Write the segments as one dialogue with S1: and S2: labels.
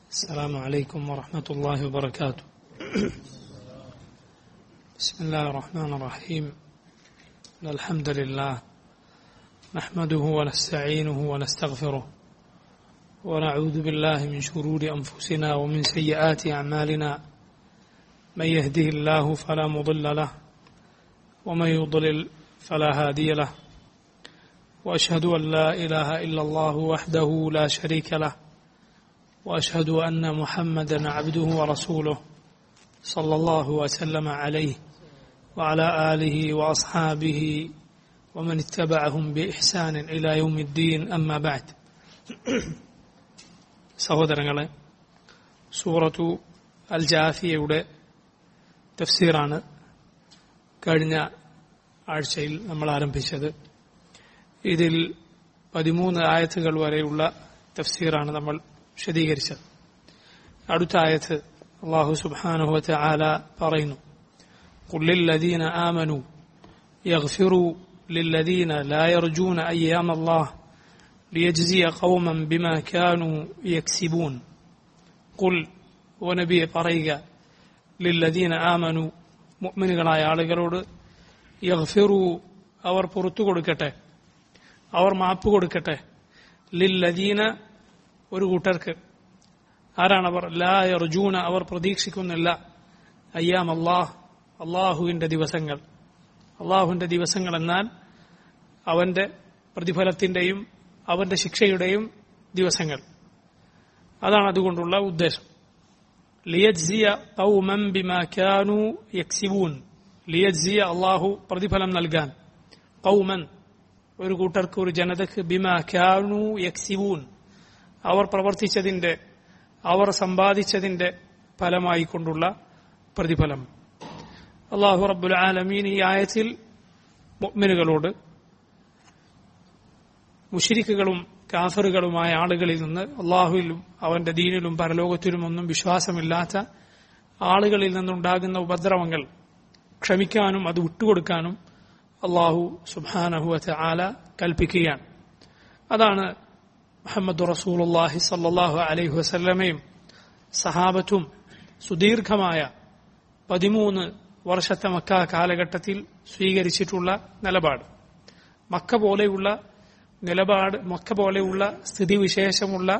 S1: السلام عليكم ورحمة الله وبركاته بسم الله الرحمن الرحيم إن الحمد لله نحمده ونستعينه ونستغفره ونعوذ بالله من شرور أنفسنا ومن سيئات أعمالنا من يهده الله فلا مضل له ومن يضلل فلا هادي له وأشهد أن لا إله إلا الله وحده لا شريك له واشهد ان محمدا عبده ورسوله صلى الله وسلم عليه وعلى اله واصحابه ومن اتبعهم باحسان الى يوم الدين اما بعد സഹോദരങ്ങളെ സൂറത്തു അൽ ജാഫിയയുടെ തഫ്സീറാണ് കഴിഞ്ഞ ആഴ്ചയിൽ നമ്മൾ ആരംഭിച്ചത് ഇതിൽ പതിമൂന്ന് ആയത്തുകൾ വരെയുള്ള തഫ്സീറാണ് നമ്മൾ വിശദീകരിച്ചത് അടുത്ത ആയത്ത് അള്ളാഹു സുബ്ഹാനഹു വതആല പറയുന്നു قل للذين آمنوا يغفروا للذين لا يرجون أيام الله ليجزي قوما بما كانوا يكسبون قل ونبي പറയുക للذين آمنوا മുഅ്മിനുകളായ ആളുകളോട് യഗ്ഫിറു അവർ പുറത്തു കൊടുക്കട്ടെ അവർ മാപ്പ് കൊടുക്കട്ടെ ലില്ലദീന ഒരു കൂട്ടർക്ക് ആരാണവർ ലാ യർജൂന അവർ പ്രതീക്ഷിക്കുന്നില്ല അയ്യാം അള്ളാഹ് അള്ളാഹുവിന്റെ ദിവസങ്ങൾ അള്ളാഹുവിന്റെ ദിവസങ്ങൾ എന്നാൽ അവന്റെ പ്രതിഫലത്തിന്റെയും അവന്റെ ശിക്ഷയുടെയും ദിവസങ്ങൾ അതാണ് അതുകൊണ്ടുള്ള ഉദ്ദേശം ലിയജ്സിയ ഖൗമൻ ബിമാ കാനൂ യക്സിബൂൻ ലിയജ്സിയ അള്ളാഹു പ്രതിഫലം നൽകാൻ ഖൗമൻ ഒരു കൂട്ടർക്ക് ഒരു ജനതക്ക് ബിമാ കാനൂ യക്സിബൂൻ അവർ പ്രവർത്തിച്ചതിന്റെ അവർ സമ്പാദിച്ചതിന്റെ ഫലമായി കൊണ്ടുള്ള പ്രതിഫലം അള്ളാഹു റബ്ബുൽ ആലമീൻ ഈ ആയത്തിൽ മുഅ്മിനുകളോട് മുഷിരിക്കുകളും കാഫറുകളുമായ ആളുകളിൽ നിന്ന് അള്ളാഹുവിലും അവന്റെ ദീനിലും പരലോകത്തിലും ഒന്നും വിശ്വാസമില്ലാത്ത ആളുകളിൽ നിന്നുണ്ടാകുന്ന ഉപദ്രവങ്ങൾ ക്ഷമിക്കാനും അത് വിട്ടുകൊടുക്കാനും അള്ളാഹു സുബാനഹുവത്ത് ആല കൽപ്പിക്കുകയാണ് അതാണ് മുഹമ്മദ് റസൂലുള്ളാഹി സല്ലല്ലാഹു അലൈഹി വസല്ലമയും സഹാബത്തും സുദീർഘമായ പതിമൂന്ന് വർഷത്തെ മക്ക കാലഘട്ടത്തിൽ സ്വീകരിച്ചിട്ടുള്ള നിലപാട് മക്ക പോലെയുള്ള നിലപാട് മക്ക പോലെയുള്ള സ്ഥിതിവിശേഷമുള്ള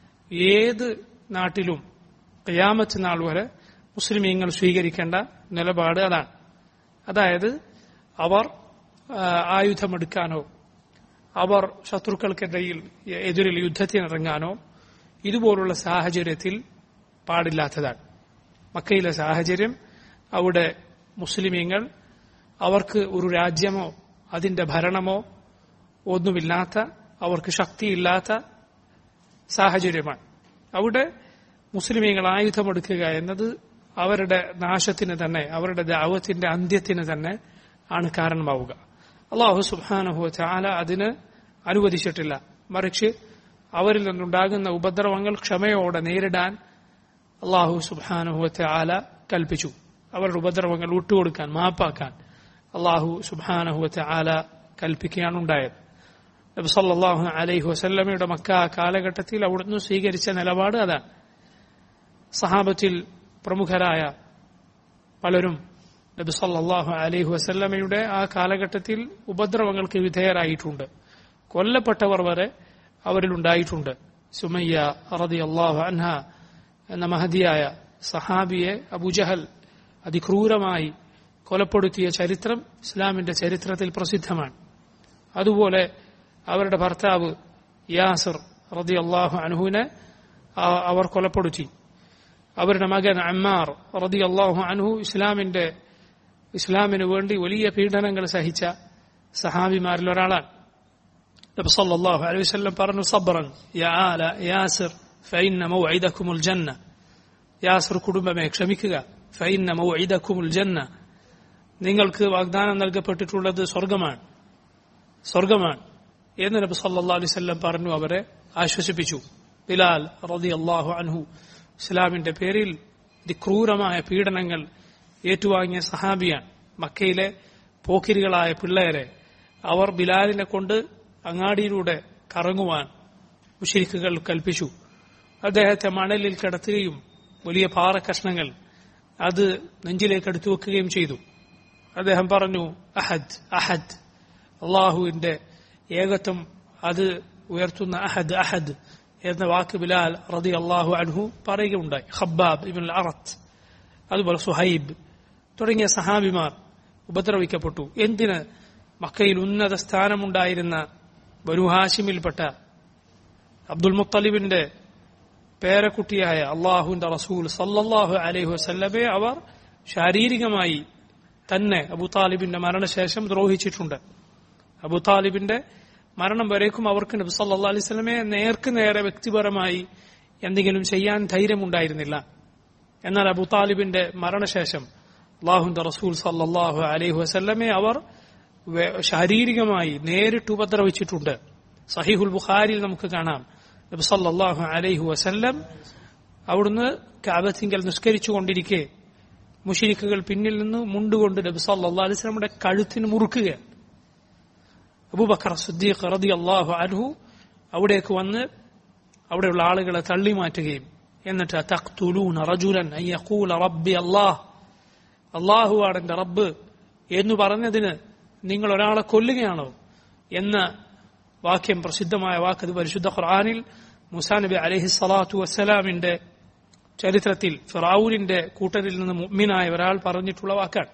S1: ഏത് നാട്ടിലും കയാമത്ത് നാൾ വരെ മുസ്ലിമീങ്ങൾ സ്വീകരിക്കേണ്ട നിലപാട് അതാണ് അതായത് അവർ ആയുധമെടുക്കാനോ അവർ ശത്രുക്കൾക്കിടയിൽ എതിരിൽ യുദ്ധത്തിനിറങ്ങാനോ ഇതുപോലുള്ള സാഹചര്യത്തിൽ പാടില്ലാത്തതാണ് മക്കയിലെ സാഹചര്യം അവിടെ മുസ്ലിമീങ്ങൾ അവർക്ക് ഒരു രാജ്യമോ അതിന്റെ ഭരണമോ ഒന്നുമില്ലാത്ത അവർക്ക് ശക്തിയില്ലാത്ത സാഹചര്യമാണ് അവിടെ മുസ്ലിമീങ്ങൾ ആയുധമെടുക്കുക എന്നത് അവരുടെ നാശത്തിന് തന്നെ അവരുടെ ദാവത്തിന്റെ അന്ത്യത്തിന് തന്നെ ആണ് കാരണമാവുക അള്ളാഹു സുബാനഹു ചാല അതിന് അനുവദിച്ചിട്ടില്ല മറിച്ച് അവരിൽ നിന്നുണ്ടാകുന്ന ഉപദ്രവങ്ങൾ ക്ഷമയോടെ നേരിടാൻ അള്ളാഹു സുബാനുഹുവത്തെ ആല കൽപ്പിച്ചു അവരുടെ ഉപദ്രവങ്ങൾ വിട്ടുകൊടുക്കാൻ മാപ്പാക്കാൻ അള്ളാഹു സുബാനഹുവത്തെ ആല കൽപ്പിക്കുകയാണ് ഉണ്ടായത് നബി സല്ലാഹു അലൈഹി വസല്ലമയുടെ മക്ക കാലഘട്ടത്തിൽ അവിടുന്ന് സ്വീകരിച്ച നിലപാട് അതാണ് സഹാബത്തിൽ പ്രമുഖരായ പലരും നബി സല്ലാഹു അലൈഹി വസല്ലമയുടെ ആ കാലഘട്ടത്തിൽ ഉപദ്രവങ്ങൾക്ക് വിധേയരായിട്ടുണ്ട് കൊല്ലപ്പെട്ടവർ വരെ അവരിലുണ്ടായിട്ടുണ്ട് സുമയ്യ റതി അള്ളാഹു അൻഹ എന്ന മഹതിയായ സഹാബിയെ അബുജഹൽ അതിക്രൂരമായി കൊലപ്പെടുത്തിയ ചരിത്രം ഇസ്ലാമിന്റെ ചരിത്രത്തിൽ പ്രസിദ്ധമാണ് അതുപോലെ അവരുടെ ഭർത്താവ് യാസിർ റതി അള്ളാഹു അൻഹുവിനെ അവർ കൊലപ്പെടുത്തി അവരുടെ മകൻ അമ്മാർ റതി അള്ളാഹു അൻഹു ഇസ്ലാമിന്റെ ഇസ്ലാമിന് വേണ്ടി വലിയ പീഡനങ്ങൾ സഹിച്ച സഹാബിമാരിൽ ഒരാളാണ് നബി സല്ലല്ലാഹു അലൈഹി വസല്ലം പറഞ്ഞു സബ്റൻ യാ ആല യാസിർ ഫഇന്ന മൗഇദകുമുൽ ജന്ന യാസിർ കുടുംബമേ ക്ഷമിക്കുക ഫഇന്ന മൗഇദകുമുൽ ജന്ന നിങ്ങൾക്ക് വാഗ്ദാനം നൽകപ്പെട്ടിട്ടുള്ളത് സ്വർഗമാണ് സ്വർഗമാണ് എന്ന് നബി സല്ലല്ലാഹു അലൈഹി വസല്ലം പറഞ്ഞു അവരെ ആശ്വസിപ്പിച്ചു ബിലാൽ റളിയല്ലാഹു അൻഹു ഇസ്ലാമിന്റെ പേരിൽ അതിക്രൂരമായ പീഡനങ്ങൾ ഏറ്റുവാങ്ങിയ സഹാബിയാണ് മക്കയിലെ പോക്കിരികളായ പിള്ളേരെ അവർ ബിലാലിനെ കൊണ്ട് അങ്ങാടിയിലൂടെ കറങ്ങുവാൻ മുഷിരിക്കുകൾ കൽപ്പിച്ചു അദ്ദേഹത്തെ മണലിൽ കിടത്തുകയും വലിയ പാറ കഷ്ണങ്ങൾ അത് നെഞ്ചിലേക്ക് എടുത്തു വെക്കുകയും ചെയ്തു അദ്ദേഹം പറഞ്ഞു അഹദ് അഹദ് അള്ളാഹുവിന്റെ ഏകത്വം അത് ഉയർത്തുന്ന അഹദ് അഹദ് എന്ന വാക്ക് ബിലാൽ റതി അള്ളാഹു അൻഹു പറയുകയുണ്ടായി ഹബ്ബാബ് ഇബിൻ അറത്ത് അതുപോലെ സുഹൈബ് തുടങ്ങിയ സഹാബിമാർ ഉപദ്രവിക്കപ്പെട്ടു എന്തിന് മക്കയിൽ ഉന്നത സ്ഥാനമുണ്ടായിരുന്ന ബനു ഹാഷിമിൽപ്പെട്ട അബ്ദുൽ മുത്തലിബിന്റെ പേരക്കുട്ടിയായ അള്ളാഹുവിന്റെ റസൂൽ സല്ലല്ലാഹു അലൈഹി വസല്ലമെ അവർ ശാരീരികമായി തന്നെ അബു താലിബിന്റെ മരണശേഷം ദ്രോഹിച്ചിട്ടുണ്ട് അബു താലിബിന്റെ മരണം വരേക്കും അവർക്ക് നബി സല്ലാ അലൈഹി സ്വലമെ നേർക്ക് നേരെ വ്യക്തിപരമായി എന്തെങ്കിലും ചെയ്യാൻ ധൈര്യമുണ്ടായിരുന്നില്ല എന്നാൽ അബു താലിബിന്റെ മരണശേഷം അള്ളാഹുന്റെ റസൂൽ സല്ലാഹു അലൈഹി വസല്ലമെ അവർ ശാരീരികമായി നേരിട്ട് ഉപദ്രവിച്ചിട്ടുണ്ട് സഹിഹുൽ ബുഖാരിൽ നമുക്ക് കാണാം നബി സല്ലാഹു അലൈഹി വസല്ലം അവിടുന്ന് കാബത്തിങ്കൽ നിസ്കരിച്ചു കൊണ്ടിരിക്കെ മുഷിരിക്കുകൾ പിന്നിൽ നിന്ന് മുണ്ടുകൊണ്ട് നബി സല്ലാ അലൈഹി സ്വലമിയുടെ കഴുത്തിന് മുറുക്കുകയാണ് അബൂബക്കർ സുദ്ദീഖ് റതി അള്ളാഹു അൻഹു അവിടേക്ക് വന്ന് അവിടെയുള്ള ആളുകളെ തള്ളി മാറ്റുകയും എന്നിട്ട് തഖ്തുലൂന റജുലൻ അയ്യഖൂല റബ്ബി അല്ലാഹ് അള്ളാഹുവാണ് എന്റെ റബ്ബ് എന്ന് പറഞ്ഞതിന് നിങ്ങൾ ഒരാളെ കൊല്ലുകയാണോ എന്ന വാക്യം പ്രസിദ്ധമായ വാക്ക് അത് പരിശുദ്ധ ഖുർആാനിൽ മുസാ നബി അലഹി സ്വലാത്തു വസ്സലാമിന്റെ ചരിത്രത്തിൽ ഫിറാവൂലിന്റെ കൂട്ടരിൽ നിന്ന് മുഅ്മിനായ ഒരാൾ പറഞ്ഞിട്ടുള്ള വാക്കാണ്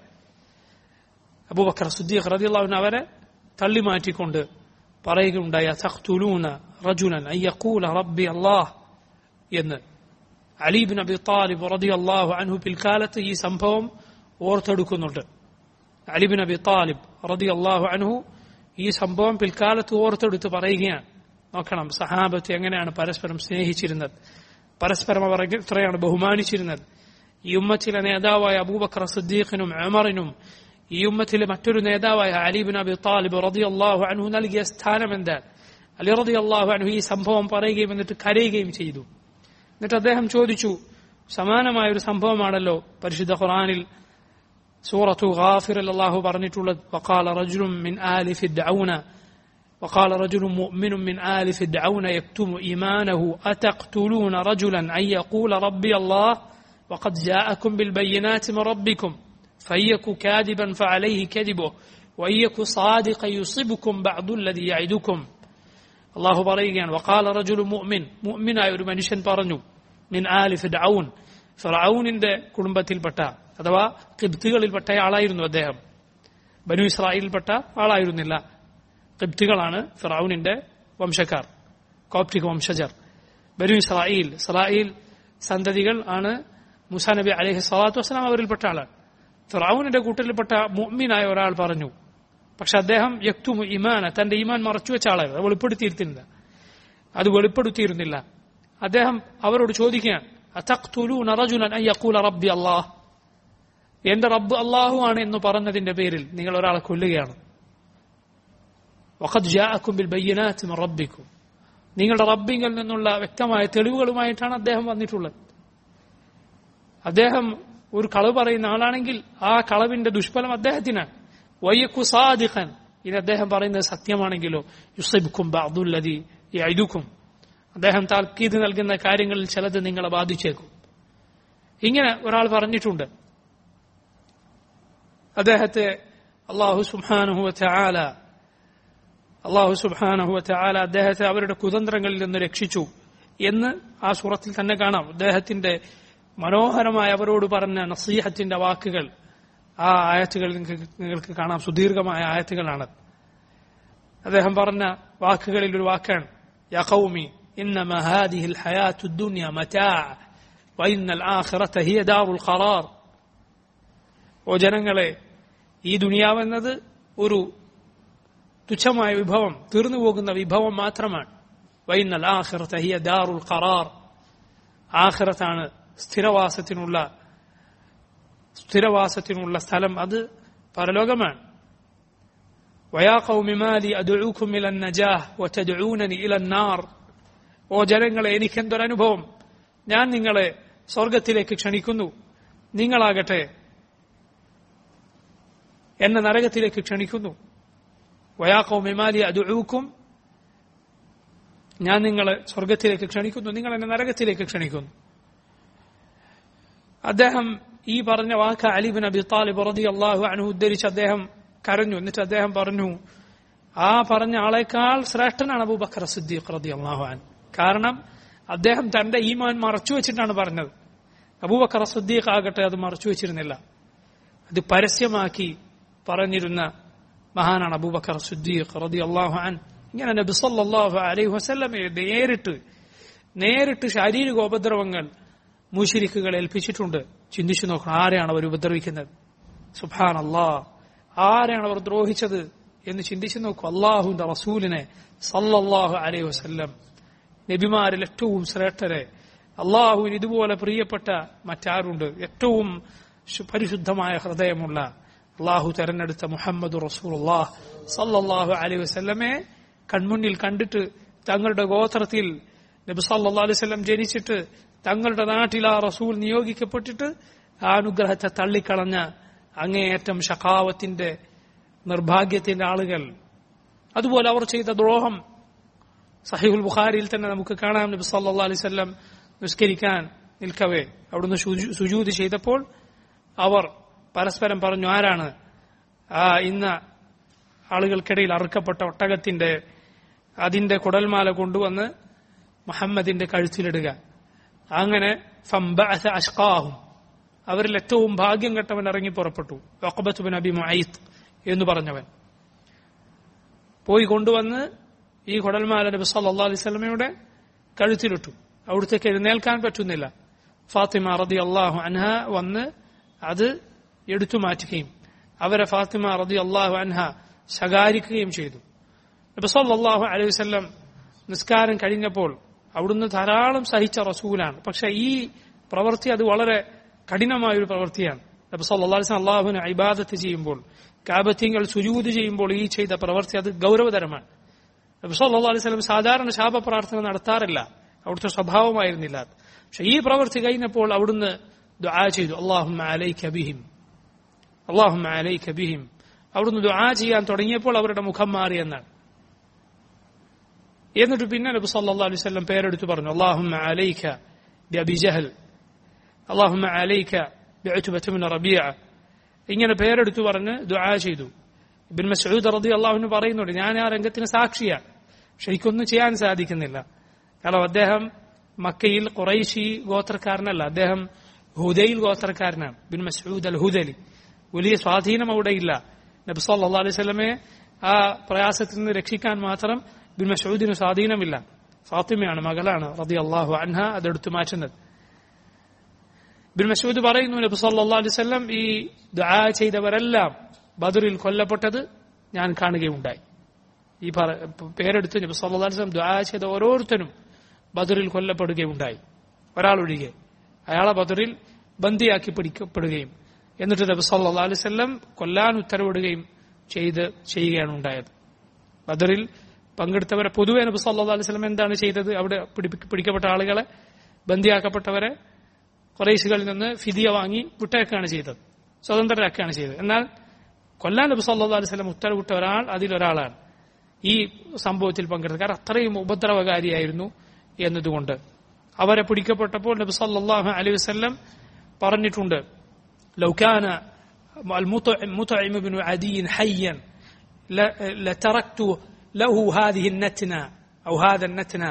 S1: അബൂബക്കർ സുദ്ദീഖ് റദിയുള്ളാഹുവിന് അവരെ തള്ളിമാറ്റിക്കൊണ്ട് പറയുകയുണ്ടായ തഖ്തുലൂന റജുലൻ അയ്യഖൂല റബ്ബി അല്ലാഹ് എന്ന് അലീബിൻ അബി താലിബ് റളിയല്ലാഹു അൻഹു പിൽക്കാലത്ത് ഈ സംഭവം ഓർത്തെടുക്കുന്നുണ്ട് അലിബിൻ അബി താലിബ് റളിയല്ലാഹു അൻഹു ഈ സംഭവം പിൽക്കാലത്ത് ഓർത്തെടുത്ത് പറയുകയാണ് നോക്കണം സഹാബത്ത് എങ്ങനെയാണ് പരസ്പരം സ്നേഹിച്ചിരുന്നത് പരസ്പരം അവർ എത്രയാണ് ബഹുമാനിച്ചിരുന്നത് ഈ ഉമ്മത്തിലെ നേതാവായ അബൂബക്കർ സിദ്ദീഖിനും അമറിനും ഈ ഉമ്മത്തിലെ മറ്റൊരു നേതാവായ അലിബിൻ അബി താലിബ് റതി അള്ളാഹു അൻഹു നൽകിയ സ്ഥാനം എന്താണ് അലി റതി അള്ളാഹു അൻഹു ഈ സംഭവം പറയുകയും എന്നിട്ട് കരയുകയും ചെയ്തു എന്നിട്ട് അദ്ദേഹം ചോദിച്ചു സമാനമായ ഒരു സംഭവമാണല്ലോ പരിശുദ്ധ ഖുറാനിൽ സൂറത്തു ഗാഫിറിൽ അള്ളാഹു പറഞ്ഞിട്ടുള്ളത് വഖാല റജുലും മിൻ ആലി ഫിദ്ഔന وقال رجل مؤمن من آل فرعون يكتم إيمانه أتقتلون رجلا أن يقول ربي الله وقد جاءكم بالبينات من ربكم فإيك كاذبا فعليه كذبه وإيك صادقا يصبكم بعض الذي يعدكم الله പറയുകയാണ് وقال رجل مؤمن മുഅ്മിനായ ഒരു മനുഷ്യൻ പറഞ്ഞു മിൻ ആലി ഫിർഔൻ ഫിർഔനിന്റെ കുടുംബത്തിൽപ്പെട്ട അഥവാ കിബ്തികളിൽപ്പെട്ട ആളായിരുന്നു അദ്ദേഹം ബനു ഇസ്രായേലിൽപ്പെട്ട ആളായിരുന്നില്ല കിബ്തികളാണ് ഫിറൌനിന്റെ വംശക്കാർ കോപ്റ്റിക് വംശജർ ബനു ഇസ്രായേൽ ഇസ്രായേൽ സന്തതികൾ ആണ് മുസാ നബി അലഹി സ്വലാത്തു വസ്സലാം അവരിൽപ്പെട്ട ആളാണ് ഫിറൌനിന്റെ കൂട്ടത്തിൽപ്പെട്ട മുഅ്മിനായ ഒരാൾ പറഞ്ഞു പക്ഷെ അദ്ദേഹം യക്തുമു ഇമാന തന്റെ ഈമാൻ മറച്ചുവെച്ച ആളായിരുന്നു അത് വെളിപ്പെടുത്തിയിരുന്നില്ല അത് വെളിപ്പെടുത്തിയിരുന്നില്ല അദ്ദേഹം അവരോട് ചോദിക്കുകയാണ് അതഖ്തുലൂന റജുലൻ അൻ യഖൂല റബ്ബി അല്ലാഹ് എന്റെ റബ്ബ് അള്ളാഹു ആണ് എന്ന് പറഞ്ഞതിന്റെ പേരിൽ നിങ്ങൾ ഒരാളെ കൊല്ലുകയാണ് വഖദ് ജാഅക്കും ബിൽ ബയ്യനാത്ത് മിൻ റബ്ബിക്കും നിങ്ങളുടെ റബ്ബിങ്കിൽ നിന്നുള്ള വ്യക്തമായ തെളിവുകളുമായിട്ടാണ് അദ്ദേഹം വന്നിട്ടുള്ളത് അദ്ദേഹം ഒരു കളവ് പറയുന്ന ആളാണെങ്കിൽ ആ കളവിന്റെ ദുഷ്ഫലം അദ്ദേഹത്തിനാണ് വയ്യക്കു സാദിഖൻ ഇത് അദ്ദേഹം പറയുന്നത് സത്യമാണെങ്കിലോ യുസൈബുക്കും ബാദുല്ലതി യൈദുക്കും അദ്ദേഹം താൽക്കീത് നൽകുന്ന കാര്യങ്ങളിൽ ചിലത് നിങ്ങളെ ബാധിച്ചേക്കും ഇങ്ങനെ ഒരാൾ പറഞ്ഞിട്ടുണ്ട് അദ്ദേഹത്തെ അള്ളാഹു സുബാനുഹുവ ആല അള്ളാഹു സുബാനഹുവ ആല അദ്ദേഹത്തെ അവരുടെ കുതന്ത്രങ്ങളിൽ നിന്ന് രക്ഷിച്ചു എന്ന് ആ സൂറത്തിൽ തന്നെ കാണാം അദ്ദേഹത്തിന്റെ മനോഹരമായ അവരോട് പറഞ്ഞ നസീഹത്തിന്റെ വാക്കുകൾ ആ ആയത്തുകൾ നിങ്ങൾക്ക് കാണാം സുദീർഘമായ ആയത്തുകളാണ് അദ്ദേഹം പറഞ്ഞ വാക്കുകളിൽ ഒരു വാക്കാണ് യഖൗമി إنما هذه الحياة الدنيا متاع وإن الآخرة هي دار القرار ഓ ജനങ്ങളെ ഈ ദുനിയാവെന്നത് ഒരു തുച്ഛമായ വിഭവം തീർന്നു പോകുന്ന വിഭവം മാത്രമാണ് വൈന്നൽ ആഖിറത്ത ഹിയ ദാറുൽ ഖറാർ ആഖിറത്താണ് സ്ഥിരവാസത്തിനുള്ള സ്ഥിരവാസത്തിനുള്ള സ്ഥലം അത് പരലോകമാണ് ويا قوم ما لي أدعوكم إلى النجاة وتدعونني إلى النار ഓ ജനങ്ങളെ എനിക്കെന്തൊരനുഭവം ഞാൻ നിങ്ങളെ സ്വർഗത്തിലേക്ക് ക്ഷണിക്കുന്നു നിങ്ങളാകട്ടെ എന്നെ നരകത്തിലേക്ക് ക്ഷണിക്കുന്നു വയാക്കോ മിമാലി അദുഊക്കും ഞാൻ നിങ്ങളെ സ്വർഗത്തിലേക്ക് ക്ഷണിക്കുന്നു നിങ്ങൾ എന്നെ നരകത്തിലേക്ക് ക്ഷണിക്കുന്നു അദ്ദേഹം ഈ പറഞ്ഞ വാക്ക് അലിബിൻ അബി താലിബ് റതി അള്ളാഹു അനു ഉദ്ധരിച്ച് അദ്ദേഹം കരഞ്ഞു എന്നിട്ട് അദ്ദേഹം പറഞ്ഞു ആ പറഞ്ഞ ആളെക്കാൾ ശ്രേഷ്ഠനാണ് അബൂബക്കർ സിദ്ദീഖ് റതി അള്ളാഹു അൻ കാരണം അദ്ദേഹം തന്റെ ഈമാൻ മറച്ചു വെച്ചിട്ടാണ് പറഞ്ഞത് അബൂബക്കർ സിദ്ദീഖ് ആകട്ടെ അത് മറച്ചു വെച്ചിരുന്നില്ല അത് പരസ്യമാക്കി പറഞ്ഞിരുന്ന മഹാനാണ് അബൂബക്കർ സിദ്ദീഖ് റതി അള്ളാഹു അൻ ഇങ്ങനെ നബി സല്ലല്ലാഹു അലൈഹി വസല്ലമയെ നേരിട്ട് നേരിട്ട് ശാരീരിക ഉപദ്രവങ്ങൾ മുഷിരിക്കുകൾ ഏൽപ്പിച്ചിട്ടുണ്ട് ചിന്തിച്ചു നോക്കണം ആരെയാണ് അവർ ഉപദ്രവിക്കുന്നത് സുഭാൻ അള്ളാ ആരെയാണ് അവർ ദ്രോഹിച്ചത് എന്ന് ചിന്തിച്ചു നോക്കൂ അള്ളാഹുവിന്റെ റസൂലിനെ സല്ലല്ലാഹു അലൈഹി വസല്ലം നബിമാരിൽ ഏറ്റവും ശ്രേഷ്ഠരെ അള്ളാഹുവിന് ഇതുപോലെ പ്രിയപ്പെട്ട മറ്റാരുണ്ട് ഏറ്റവും പരിശുദ്ധമായ ഹൃദയമുള്ള അള്ളാഹു തെരഞ്ഞെടുത്ത മുഹമ്മദ് റസൂലുള്ളാഹ് സല്ലല്ലാഹു അലൈഹി വസല്ലമെ കൺമുന്നിൽ കണ്ടിട്ട് തങ്ങളുടെ ഗോത്രത്തിൽ നബി സല്ലല്ലാഹു അലൈഹി വസല്ലം ജനിച്ചിട്ട് തങ്ങളുടെ നാട്ടിൽ ആ റസൂൽ നിയോഗിക്കപ്പെട്ടിട്ട് ആ അനുഗ്രഹത്തെ തള്ളിക്കളഞ്ഞ അങ്ങേയറ്റം ഷഖാവത്തിന്റെ നിർഭാഗ്യത്തിന്റെ ആളുകൾ അതുപോലെ അവർ ചെയ്ത ദ്രോഹം സഹിഹുൽ ബുഖാരിയിൽ തന്നെ നമുക്ക് കാണാം നബി സല്ലല്ലാഹു അലൈഹി വസല്ലം നിസ്കരിക്കാൻ നിൽക്കവേ അവിടുന്ന് സുജൂത് ചെയ്തപ്പോൾ അവർ പരസ്പരം പറഞ്ഞു ആരാണ് ആ ഇന്ന ആളുകൾക്കിടയിൽ അറുക്കപ്പെട്ട ഒട്ടകത്തിന്റെ അതിന്റെ കുടൽമാല കൊണ്ടുവന്ന് മുഹമ്മദിന്റെ കഴുത്തിലിടുക അങ്ങനെ ഫംബഅസ അഷ്കാഹും അവരിൽ ഏറ്റവും ഭാഗ്യം കെട്ടവൻ ഇറങ്ങി പുറപ്പെട്ടു വഖബത്തുബിൻ അബി മുഅയ്ത്ത് എന്ന് പറഞ്ഞവൻ പോയി കൊണ്ടുവന്ന് ഈ കുടൽമാല നബി സല്ലല്ലാഹു അലൈഹി വസല്ലമയുടെ കഴുത്തിലിട്ടു അവിടുത്തേക്ക് എഴുന്നേൽക്കാൻ പറ്റുന്നില്ല ഫാത്തിമ റതി അള്ളാഹു അൻഹ വന്ന് അത് എടുത്തു മാറ്റുകയും അവരെ ഫാത്തിമ റതി അള്ളാഹു അൻഹ ശകാരിക്കുകയും ചെയ്തു നബി സല്ലല്ലാഹു അലൈഹി വസല്ലം നിസ്കാരം കഴിഞ്ഞപ്പോൾ അവിടുന്ന് ധാരാളം സഹിച്ച റസൂലാണ് പക്ഷെ ഈ പ്രവൃത്തി അത് വളരെ കഠിനമായ ഒരു പ്രവൃത്തിയാണ് നബി സല്ലല്ലാഹു അലൈഹി വസല്ലം അള്ളാഹുവിന് ഇബാദത്ത് ചെയ്യുമ്പോൾ കാബത്യങ്ങൾ സുജൂത് ചെയ്യുമ്പോൾ ഈ ചെയ്ത പ്രവൃത്തി അത് ഗൗരവതരമാണ് നബി സല്ലല്ലാഹു അലൈഹി വസല്ലം സാധാരണ ശാപ പ്രാർത്ഥന നടത്താറില്ല അവിടുത്തെ സ്വഭാവമായിരുന്നില്ല പക്ഷെ ഈ പ്രവൃത്തി കഴിഞ്ഞപ്പോൾ അവിടുന്ന് ദുആ ചെയ്തു അള്ളാഹുമ്മ അലൈക ബിഹിം അള്ളാഹുമ്മ അലൈക ബിഹിം അവിടുന്ന് ദുആ ചെയ്യാൻ തുടങ്ങിയപ്പോൾ അവരുടെ മുഖം മാറി എന്നാണ് എന്നിട്ട് പിന്നെ നബി സല്ലല്ലാഹു അലൈഹി വസല്ലം പേരെടുത്ത് പറഞ്ഞു അള്ളാഹുമ്മ അലൈക ബി ജഹൽ അള്ളാഹുമ്മ അലൈക ബി ഉത്ബത ബിൻ റബീഅ ഇങ്ങനെ പേരെടുത്ത് പറഞ്ഞ് ദുആ ചെയ്തു ഇബ്ൻ മസ്ഊദ് റളിയല്ലാഹു അൻഹു പറയുന്നുണ്ട് ഞാൻ ആ രംഗത്തിന് സാക്ഷിയാണ് പക്ഷെ എനിക്കൊന്നും ചെയ്യാൻ സാധിക്കുന്നില്ല കാരണം അദ്ദേഹം മക്കയിൽ ഖുറൈശി ഗോത്രക്കാരനല്ല അദ്ദേഹം ഹുദയിൽ ഗോത്രക്കാരനാണ് ബിൻ മസ്ഊദ് അൽ ഹുദലി വലിയ സ്വാധീനം അവിടെ ഇല്ല നബി സല്ലല്ലാഹു അലൈഹി വസല്ലമയെ ആ പ്രയാസത്തിൽ നിന്ന് രക്ഷിക്കാൻ മാത്രം ബിൻ മസൂദിന് സ്വാധീനമില്ല ഫാത്തിമയാണ് മകളാണ് റതി അള്ളാഹു അൻഹ അതെടുത്തു മാറ്റുന്നത് ബിൻ മസൂദ് പറയുന്നു നബി സല്ലല്ലാഹു അലൈഹി വസല്ലം ഈ ദുആ ചെയ്തവരെല്ലാം ബദറിൽ കൊല്ലപ്പെട്ടത് ഞാൻ കാണുകയുണ്ടായി ഈ പേരെടുത്ത് നബി സല്ലല്ലാഹു അലൈഹി വസല്ലം ദുആ ചെയ്ത ഓരോരുത്തരും ബദറിൽ കൊല്ലപ്പെടുകയുണ്ടായി ഒരാളൊഴികെ അയാളെ ബദറിൽ ബന്ദിയാക്കി പിടിക്കപ്പെടുകയും എന്നിട്ട് നബി സല്ലല്ലാഹു അലൈഹി വസല്ലം കൊല്ലാൻ ഉത്തരവിടുകയും ചെയ്ത് ചെയ്യുകയാണ് ഉണ്ടായത് ബദറിൽ പങ്കെടുത്തവരെ പൊതുവെ നബി സല്ലല്ലാഹു അലൈഹി വസല്ലം എന്താണ് ചെയ്തത് അവിടെ പിടിക്കപ്പെട്ട ആളുകളെ ബന്ദിയാക്കപ്പെട്ടവരെ കുറേശികളിൽ നിന്ന് ഫിദിയ വാങ്ങി വിട്ടേക്കാണ് ചെയ്തത് സ്വതന്ത്രരാക്കുകയാണ് ചെയ്തത് എന്നാൽ കൊല്ലാൻ നബി സല്ലല്ലാഹു അലൈഹി വസല്ലം ഉത്തരവിട്ട ഒരാൾ അതിലൊരാളാണ് ഈ സംഭവത്തിൽ പങ്കെടുത്തത് കാരണം അത്രയും ഉപദ്രവകാരിയായിരുന്നു എന്നതുകൊണ്ട് അവരെ പിടിക്കപ്പെട്ടപ്പോൾ നബി സല്ലല്ലാഹു അലൈഹി വസല്ലം പറഞ്ഞിട്ടുണ്ട് لو كان المطعم بن عدي حيا لتركت له هذه النتنة أو هذا النتنة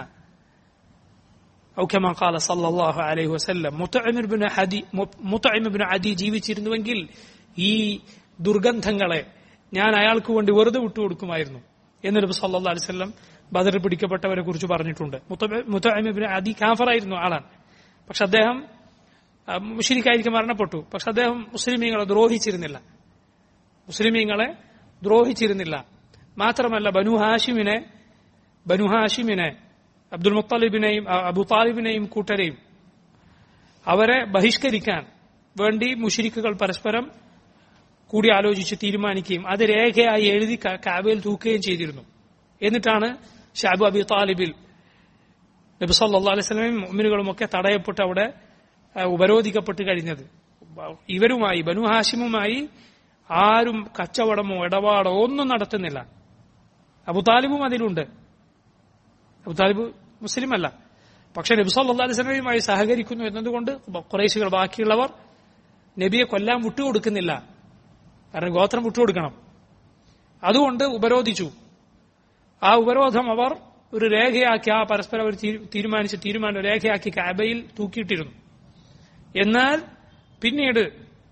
S1: أو كما قال صلى الله عليه وسلم مطعم بن عدي مطعم بن عدي ജീവിച്ചിരുന്നുവെങ്കിൽ ഈ ദുർഗന്ധങ്ങളെ ഞാൻ അയാൾക്ക് വേണ്ടി വെറുതെ വിട്ടുകൊടുക്കുമായിരുന്നു എന്ന് നബി സല്ലല്ലാഹു അലൈഹി വസല്ലം ബദറിൽ പിടിക്കപ്പെട്ടവരെ കുറിച്ച് പറഞ്ഞിട്ടുണ്ട് മുത്തഅം ഇബ്നു അദി കാഫറായിരുന്നു ആളാണ് പക്ഷെ അദ്ദേഹം മുഷിരിക്കായിരിക്കും മരണപ്പെട്ടു പക്ഷെ അദ്ദേഹം മുസ്ലിമീങ്ങളെ ദ്രോഹിച്ചിരുന്നില്ല മുസ്ലിമീങ്ങളെ ദ്രോഹിച്ചിരുന്നില്ല മാത്രമല്ല ബനു ഹാഷിമിനെ ബനു ഹാഷിമിനെ അബ്ദുൽ മുത്തലിബിനെയും അബു താലിബിനെയും കൂട്ടരെയും അവരെ ബഹിഷ്കരിക്കാൻ വേണ്ടി മുഷിരിക്കുകൾ പരസ്പരം കൂടി ആലോചിച്ച് തീരുമാനിക്കുകയും അത് രേഖയായി എഴുതി കാബയിൽ തൂക്കുകയും ചെയ്തിരുന്നു എന്നിട്ടാണ് ഷാബു അബി താലിബിൽ നബി സല്ലാ അലൈഹി സ്വലമയും മുമിനുകളും ഒക്കെ തടയപ്പെട്ട് അവിടെ ഉപരോധിക്കപ്പെട്ട് കഴിഞ്ഞത് ഇവരുമായി ബനു ഹാഷിമുമായി ആരും കച്ചവടമോ ഇടപാടോ ഒന്നും നടത്തുന്നില്ല അബുതാലിബും അതിലുണ്ട് അബു താലിബ് മുസ്ലിം അല്ല പക്ഷെ നബി സല്ലാ അലിസ്ലമയുമായി സഹകരിക്കുന്നു എന്നതുകൊണ്ട് കുറേശികൾ ബാക്കിയുള്ളവർ നബിയെ കൊല്ലാൻ വിട്ടുകൊടുക്കുന്നില്ല കാരണം ഗോത്രം വിട്ടുകൊടുക്കണം അതുകൊണ്ട് ഉപരോധിച്ചു ആ ഉപരോധം അവർ ഒരു രേഖയാക്കി ആ പരസ്പരം അവർ തീരുമാനിച്ച് തീരുമാനം രേഖയാക്കി കാബയിൽ തൂക്കിയിട്ടിരുന്നു എന്നാൽ പിന്നീട്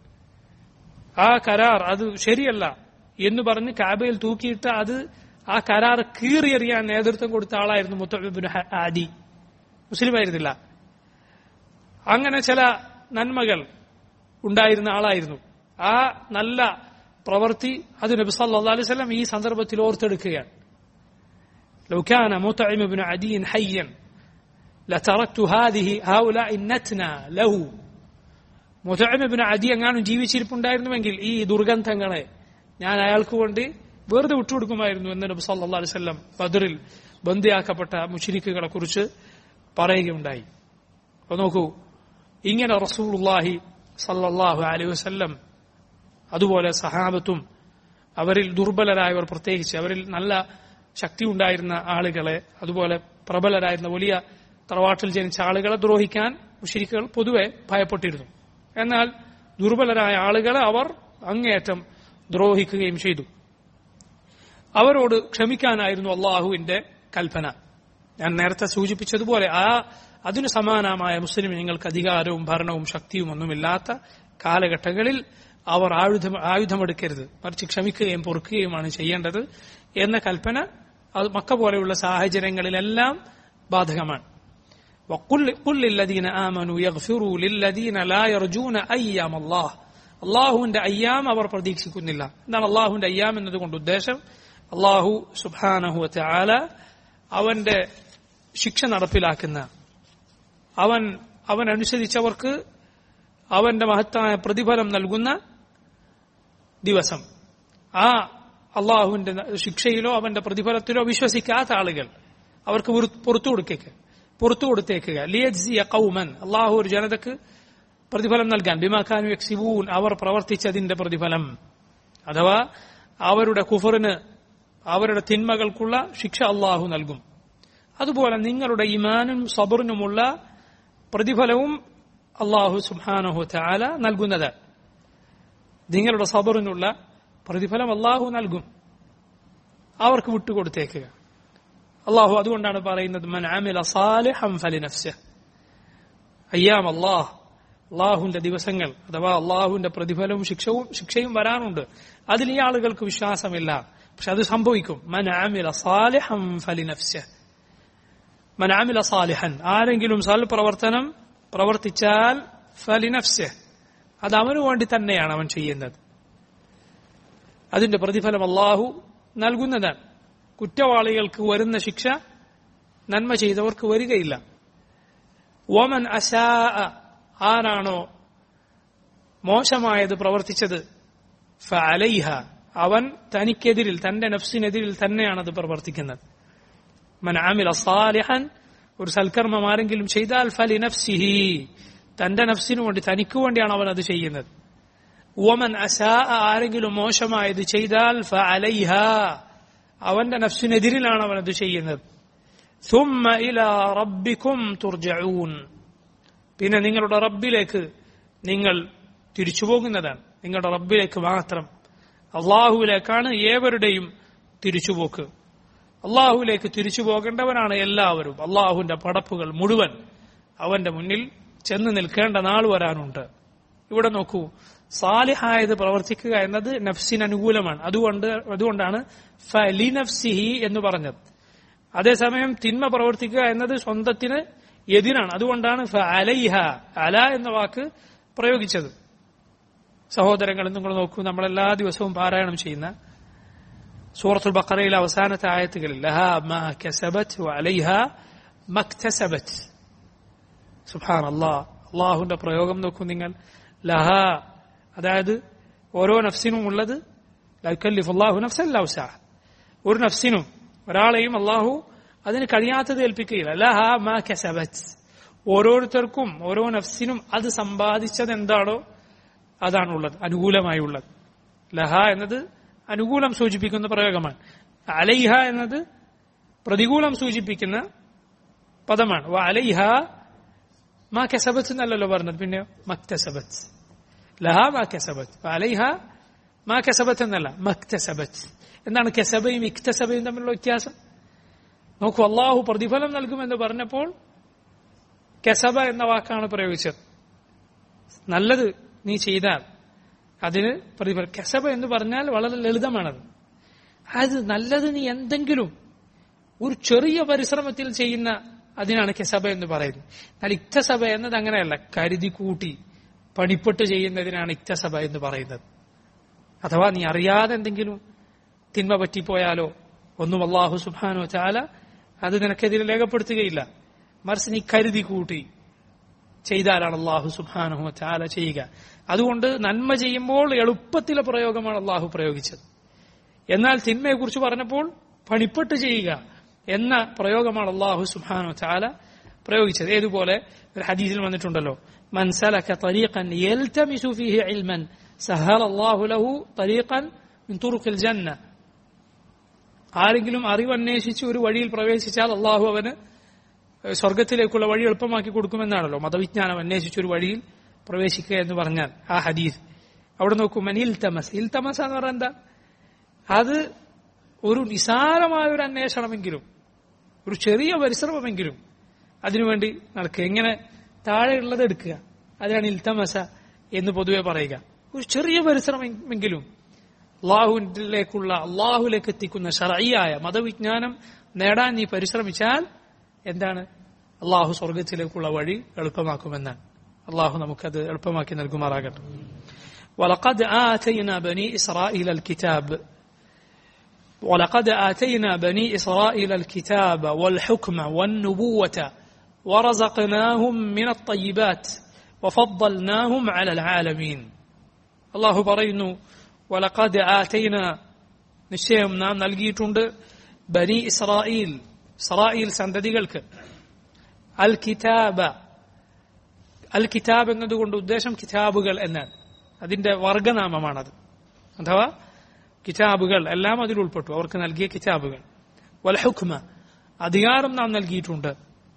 S1: ആ കരാർ അത് ശരിയല്ല എന്ന് പറഞ്ഞ് കാബയിൽ തൂക്കിയിട്ട് അത് ആ കരാർ കീറിയെറിയാൻ നേതൃത്വം കൊടുത്ത ആളായിരുന്നു മുത്തബിബിൻ ആദി മുസ്ലിം ആയിരുന്നില്ല അങ്ങനെ ചില നന്മകൾ ഉണ്ടായിരുന്ന ആളായിരുന്നു ആ നല്ല പ്രവൃത്തി അത് നബി സല്ലാ അലൈഹി സ്വലം ഈ സന്ദർഭത്തിൽ ഓർത്തെടുക്കുകയാണ് لو كان مطعم بن عدي حيا لتركت هذه هؤلاء النتنى له മുതഅം ഇബ്നു അദി എങ്ങാനും ജീവിച്ചിരിപ്പുണ്ടായിരുന്നുവെങ്കിൽ ഈ ദുർഗന്ധങ്ങളെ ഞാൻ അയാൾക്ക് വേണ്ടി വെറുതെ വിട്ടുകൊടുക്കുമായിരുന്നു എന്ന് നബി സല്ലല്ലാഹു അലൈഹി വസല്ലം ബദറിൽ ബന്ദിയാക്കപ്പെട്ട മുശ്രിക്കുകളെ കുറിച്ച് പറയുകയുണ്ടായി അപ്പൊ നോക്കൂ ഇങ്ങനെ റസൂലുള്ളാഹി സല്ലല്ലാഹു അലൈഹി വസല്ലം അതുപോലെ സഹാബത്തും അവരിൽ ദുർബലരായവർ പ്രത്യേകിച്ച് അവരിൽ നല്ല ശക്തി ഉണ്ടായിരുന്ന ആളുകളെ അതുപോലെ പ്രബലരായിരുന്ന വലിയ തറവാട്ടിൽ ജനിച്ച ആളുകളെ ദ്രോഹിക്കാൻ മുഷിരിക്കുകൾ പൊതുവെ ഭയപ്പെട്ടിരുന്നു എന്നാൽ ദുർബലരായ ആളുകളെ അവർ അങ്ങേയറ്റം ദ്രോഹിക്കുകയും ചെയ്തു അവരോട് ക്ഷമിക്കാനായിരുന്നു അള്ളാഹുവിന്റെ കൽപ്പന ഞാൻ നേരത്തെ സൂചിപ്പിച്ചതുപോലെ ആ അതിനു സമാനമായ മുസ്ലിം നിങ്ങൾക്ക് അധികാരവും ഭരണവും ശക്തിയും ഒന്നുമില്ലാത്ത കാലഘട്ടങ്ങളിൽ അവർ ആയുധം ആയുധമെടുക്കരുത് മറിച്ച് ക്ഷമിക്കുകയും പൊറുക്കുകയുമാണ് ചെയ്യേണ്ടത് എന്ന കൽപ്പന അത് മക്ക പോലെയുള്ള സാഹചര്യങ്ങളിലെല്ലാം ബാധകമാണ് وقل قل للذين آمنوا يغفروا للذين لا يرجون أيام الله അള്ളാഹുവിന്റെ അയ്യാം അവർ പ്രതീക്ഷിക്കുന്നില്ല എന്താണ് അള്ളാഹുവിന്റെ അയ്യാം എന്നതുകൊണ്ട് ഉദ്ദേശം അള്ളാഹു സുബാനഹു ആല അവന്റെ ശിക്ഷ നടപ്പിലാക്കുന്ന അവൻ അവൻ അനുസരിച്ചവർക്ക് അവന്റെ മഹത്തായ പ്രതിഫലം നൽകുന്ന ദിവസം ആ അള്ളാഹുവിന്റെ ശിക്ഷയിലോ അവന്റെ പ്രതിഫലത്തിലോ വിശ്വസിക്കാത്ത ആളുകൾ അവർക്ക് പുറത്തു കൊടുക്കേക്ക് പുറത്തു കൊടുത്തേക്കുക ലിയജിയ കൗമൻ അള്ളാഹു ഒരു ജനതക്ക് പ്രതിഫലം നൽകാൻ ബിമാഖാനു യക്സിബൂൻ അവർ പ്രവർത്തിച്ചതിന്റെ പ്രതിഫലം അഥവാ അവരുടെ കുഫറിന് അവരുടെ തിന്മകൾക്കുള്ള ശിക്ഷ അള്ളാഹു നൽകും അതുപോലെ നിങ്ങളുടെ ഇമാനും സബറിനുമുള്ള പ്രതിഫലവും അള്ളാഹു സുബാനഹു ചാല നൽകുന്നത് നിങ്ങളുടെ സബറിനുള്ള പ്രതിഫലം അള്ളാഹു നൽകും അവർക്ക് വിട്ടുകൊടുത്തേക്കുക അള്ളാഹു അതുകൊണ്ടാണ് പറയുന്നത് മൻ അമില സാലിഹം ഫലി നഫ്സ അയ്യാം അള്ളാഹ് അള്ളാഹുവിന്റെ ദിവസങ്ങൾ അഥവാ അള്ളാഹുവിന്റെ പ്രതിഫലവും ശിക്ഷവും ശിക്ഷയും വരാനുണ്ട് അതിൽ ഈ ആളുകൾക്ക് വിശ്വാസമില്ല പക്ഷെ അത് സംഭവിക്കും മൻ അമില സാലിഹം ഫലി നഫ്സ മൻ അമില സാലിഹൻ ആരെങ്കിലും സൽ പ്രവർത്തനം പ്രവർത്തിച്ചാൽ ഫലി നഫ്സ അത് അവനു വേണ്ടി തന്നെയാണ് അവൻ ചെയ്യുന്നത് അതിന്റെ പ്രതിഫലം അള്ളാഹു നൽകുന്നതാണ് കുറ്റവാളികൾക്ക് വരുന്ന ശിക്ഷ നന്മ ചെയ്തവർക്ക് വരികയില്ല ഓമൻ അശാ ആരാണോ മോശമായത് പ്രവർത്തിച്ചത് ഫലൈഹ അവൻ തനിക്കെതിരിൽ തന്റെ നഫ്സിനെതിരിൽ തന്നെയാണത് പ്രവർത്തിക്കുന്നത് മൻ ആമില സാലിഹൻ ഒരു സൽക്കർമ്മം ആരെങ്കിലും ചെയ്താൽ ഫലി നഫ്സിഹി തന്റെ നഫ്സിനു വേണ്ടി തനിക്ക് വേണ്ടിയാണ് അവൻ അത് ചെയ്യുന്നത് ഓമൻ അശാ ആരെങ്കിലും മോശമായത് ചെയ്താൽ ഫലൈഹ അവന്റെ നഫ്സിനെതിരിലാണ് അവൻ അത് ചെയ്യുന്നത് ثم إلى ربكم ترجعون പിന്നെ നിങ്ങളുടെ റബ്ബിലേക്ക് നിങ്ങൾ തിരിച്ചു പോകുന്നതാണ് നിങ്ങളുടെ റബ്ബിലേക്ക് മാത്രം അള്ളാഹുവിലേക്കാണ് ഏവരുടെയും തിരിച്ചുപോക്ക് അള്ളാഹുവിലേക്ക് തിരിച്ചു പോകേണ്ടവനാണ് എല്ലാവരും അള്ളാഹുവിന്റെ പടപ്പുകൾ മുഴുവൻ അവന്റെ മുന്നിൽ ചെന്ന് നിൽക്കേണ്ട നാൾ വരാനുണ്ട് ഇവിടെ നോക്കൂ സാലിഹായത് പ്രവർത്തിക്കുക എന്നത് നഫ്സിന് അനുകൂലമാണ് അതുകൊണ്ട് അതുകൊണ്ടാണ് ഫലി നഫ്സിഹി എന്ന് പറഞ്ഞത് അതേസമയം തിന്മ പ്രവർത്തിക്കുക എന്നത് സ്വന്തത്തിന് എതിരാണ് അതുകൊണ്ടാണ് അലൈഹ അല എന്ന വാക്ക് പ്രയോഗിച്ചത് സഹോദരങ്ങൾ നിങ്ങൾ നോക്കൂ നമ്മൾ എല്ലാ ദിവസവും പാരായണം ചെയ്യുന്ന സൂറത്തുൽ ബക്കറയിലെ അവസാനത്തെ ആയത്തുകളിൽ ലഹ മാ കസബത് അലൈഹ മക്തസബത് സുഹാൻ അള്ളാഹ് അള്ളാഹുന്റെ പ്രയോഗം നോക്കൂ നിങ്ങൾ ലഹ അതായത് ഓരോ നഫ്സിനും ഉള്ളത് അള്ളാഹു നഫ്സ ഒരു നഫ്സിനും ഒരാളെയും അള്ളാഹു അതിന് കഴിയാത്തത് ഏൽപ്പിക്കുകയില്ല ലഹ മാ കസബത് ഓരോരുത്തർക്കും ഓരോ നഫ്സിനും അത് സമ്പാദിച്ചത് എന്താണോ അതാണുള്ളത് അനുകൂലമായി ഉള്ളത് ലഹ എന്നത് അനുകൂലം സൂചിപ്പിക്കുന്ന പ്രയോഗമാണ് അലൈഹ എന്നത് പ്രതികൂലം സൂചിപ്പിക്കുന്ന പദമാണ് വലൈഹ മാ കസബത്ത് എന്നല്ലല്ലോ പറഞ്ഞത് പിന്നെ മക്തസബത്ത് ലഹ മാ കസബത്ത് വലൈഹ മാ കസബത്ത് എന്നല്ല മക്തസബത്ത് എന്താണ് കസബയും ഇക്തസബയും തമ്മിലുള്ള വ്യത്യാസം നോക്കൂ അള്ളാഹു പ്രതിഫലം നൽകുമെന്ന് പറഞ്ഞപ്പോൾ കസബ എന്ന വാക്കാണ് പ്രയോഗിച്ചത് നല്ലത് നീ ചെയ്താൽ അതിന് പ്രതിഫലം കസബ എന്ന് പറഞ്ഞാൽ വളരെ ലളിതമാണത് അത് നല്ലത് നീ എന്തെങ്കിലും ഒരു ചെറിയ പരിശ്രമത്തിൽ ചെയ്യുന്ന അതിനാണ് കെസബ എന്ന് പറയുന്നത് എന്നാൽ ഇക്തസഭ എന്നത് അങ്ങനെയല്ല കരുതി കൂട്ടി പണിപ്പെട്ട് ചെയ്യുന്നതിനാണ് ഇക്തസഭ എന്ന് പറയുന്നത് അഥവാ നീ അറിയാതെ എന്തെങ്കിലും തിന്മ പറ്റിപ്പോയാലോ ഒന്നും അള്ളാഹു സുബാനോ ചാല അത് നിനക്കെതിരെ രേഖപ്പെടുത്തുകയില്ല മറിച്ച് നീ കരുതി കൂട്ടി ചെയ്താലാണ് അള്ളാഹു സുബാനഹു ചാല ചെയ്യുക അതുകൊണ്ട് നന്മ ചെയ്യുമ്പോൾ എളുപ്പത്തിലെ പ്രയോഗമാണ് അള്ളാഹു പ്രയോഗിച്ചത് എന്നാൽ തിന്മയെക്കുറിച്ച് പറഞ്ഞപ്പോൾ പണിപ്പെട്ട് ചെയ്യുക എന്ന പ്രയോഗമാണ് അള്ളാഹു സുബാനു ചാല പ്രയോഗിച്ചത് ഏതുപോലെ ഒരു ഹദീസിൽ വന്നിട്ടുണ്ടല്ലോ മൻസലക തരീഖൻ യൽതമിസു ഫീഹി ഇൽമൻ സഹല അല്ലാഹു ലഹു തരീഖൻ മിൻ തുറുഖിൽ ജന്ന ആരെങ്കിലും അറിവ് അന്വേഷിച്ച് ഒരു വഴിയിൽ പ്രവേശിച്ചാൽ അള്ളാഹു അവന് സ്വർഗത്തിലേക്കുള്ള വഴി എളുപ്പമാക്കി കൊടുക്കുമെന്നാണല്ലോ മതവിജ്ഞാനം അന്വേഷിച്ച് ഒരു വഴിയിൽ പ്രവേശിക്കുക എന്ന് പറഞ്ഞാൽ ആ ഹദീസ് അവിടെ നോക്കൂ മൻ ഇൽതമസ് ഇൽതമസ് എന്ന് പറഞ്ഞാൽ എന്താ അത് ഒരു നിസാരമായ ഒരു അന്വേഷണമെങ്കിലും ഒരു ചെറിയ പരിശ്രമമെങ്കിലും അതിനുവേണ്ടി നടക്കുക എങ്ങനെ താഴെയുള്ളത് എടുക്കുക അതിനാണ് ഇൽത്തമസ എന്ന് പൊതുവെ പറയുക ഒരു ചെറിയ പരിശ്രമമെങ്കിലും അള്ളാഹുവിലേക്കുള്ള അള്ളാഹുലേക്ക് എത്തിക്കുന്ന ഷറയ്യായ മതവിജ്ഞാനം നേടാൻ നീ പരിശ്രമിച്ചാൽ എന്താണ് അള്ളാഹു സ്വർഗത്തിലേക്കുള്ള വഴി എളുപ്പമാക്കുമെന്നാണ് അള്ളാഹു നമുക്കത് എളുപ്പമാക്കി നൽകുമാറാകട്ടെ ولقد آتينا بني إسرائيل الكتاب ولقد آتينا بني إسرائيل الكتاب والحكم والنبوة ورزقناهم من الطيبات وفضلناهم على العالمين الله പറയുന്നു ولقد آتينا നിശ്ചയം നാം നൽകിയിട്ടുണ്ട് ബനി ഇസ്രായേൽ ഇസ്രായേൽ സന്തതികൾക്ക് അൽ കിതാബ അൽ കിതാബ് എന്നതുകൊണ്ട് ഉദ്ദേശം കിതാബുകൾ എന്നാണ് അതിന്റെ വർഗനാമമാണത് അഥവാ കിതാബുകൾ എല്ലാം അതിൽ ഉൾപ്പെട്ടു അവർക്ക് നൽകിയ കിതാബുകൾ വൽ ഹുക്മ അധികാരം നാം നൽകിയിട്ടുണ്ട്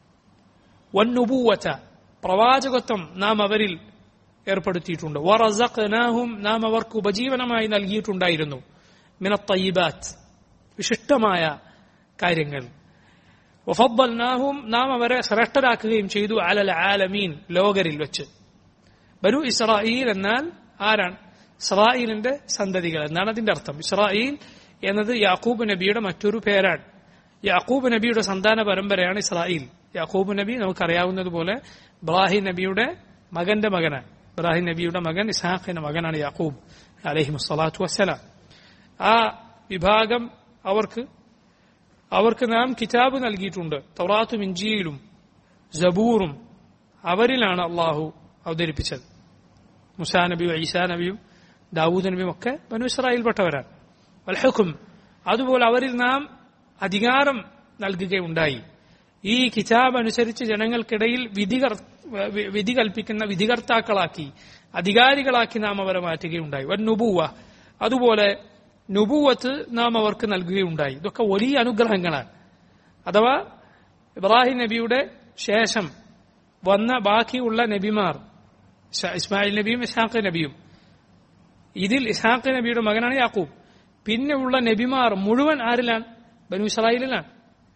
S1: വന്നുബൂവച്ച പ്രവാചകത്വം നാം അവരിൽ ഏർപ്പെടുത്തിയിട്ടുണ്ട് വറസഖ്നാഹും നാം അവർക്ക് ഉപജീവനമായി നൽകിയിട്ടുണ്ടായിരുന്നു മിനത്തയ്യിബാത്ത് വിശിഷ്ടമായ കാര്യങ്ങൾ വഫദ്ദൽനാഹും നാം അവരെ ശ്രേഷ്ഠരാക്കുകയും ചെയ്തു അലൽ ആലമീൻ ലോകരിൽ വെച്ച് ബനു ഇസ്രായേൽ എന്നാൽ ആരാണ് ഇസ്രായേലിന്റെ സന്തതികൾ എന്നാണ് അതിന്റെ അർത്ഥം ഇസ്രായേൽ എന്നത് യാക്കൂബ് നബിയുടെ മറ്റൊരു പേരാണ് യാക്കൂബ് നബിയുടെ സന്താന പരമ്പരയാണ് ഇസ്രായേൽ യാക്കൂബ് നബി നമുക്കറിയാവുന്നതുപോലെ ഇബ്രാഹിം നബിയുടെ മകന്റെ മകനാണ് ഇബ്രാഹിം നബിയുടെ മകൻ ഇസ്ഹാഖിന്റെ മകനാണ് യാക്കൂബ് അലഹി മുസ്ലാത്തു വസ്സലാം ആ വിഭാഗം അവർക്ക് അവർക്ക് നാം കിതാബ് നൽകിയിട്ടുണ്ട് തൗറാത്തും ഇഞ്ചിയിലും ജബൂറും അവരിലാണ് അള്ളാഹു അവതരിപ്പിച്ചത് മുസാ നബിയും ഈസാ നബിയും ദാവൂദ് നബിയും ഒക്കെ ബനു ഇസ്രായേൽപ്പെട്ടവരാണ് വൽഹുക്കും അതുപോലെ അവരിൽ നാം അധികാരം നൽകുകയുണ്ടായി ഈ കിതാബ് അനുസരിച്ച് ജനങ്ങൾക്കിടയിൽ വിധികർ വിധി കൽപ്പിക്കുന്ന വിധികർത്താക്കളാക്കി അധികാരികളാക്കി നാം അവരെ മാറ്റുകയുണ്ടായി വൻ നുബൂവ അതുപോലെ നുബൂവത്ത് നാം അവർക്ക് നൽകുകയുണ്ടായി ഇതൊക്കെ വലിയ അനുഗ്രഹങ്ങളാണ് അഥവാ ഇബ്രാഹിം നബിയുടെ ശേഷം വന്ന ബാക്കിയുള്ള നബിമാർ ഇസ്മായിൽ നബിയും ഇസ്ഹാഖ് നബിയും ഇതിൽ ഇസ്ഹാഖ് നബിയുടെ മകനാണ് യാക്കൂബ് പിന്നെ ഉള്ള നബിമാർ മുഴുവൻ ആരിലാണ് ബനു ഇസ്രായേലിലാണ്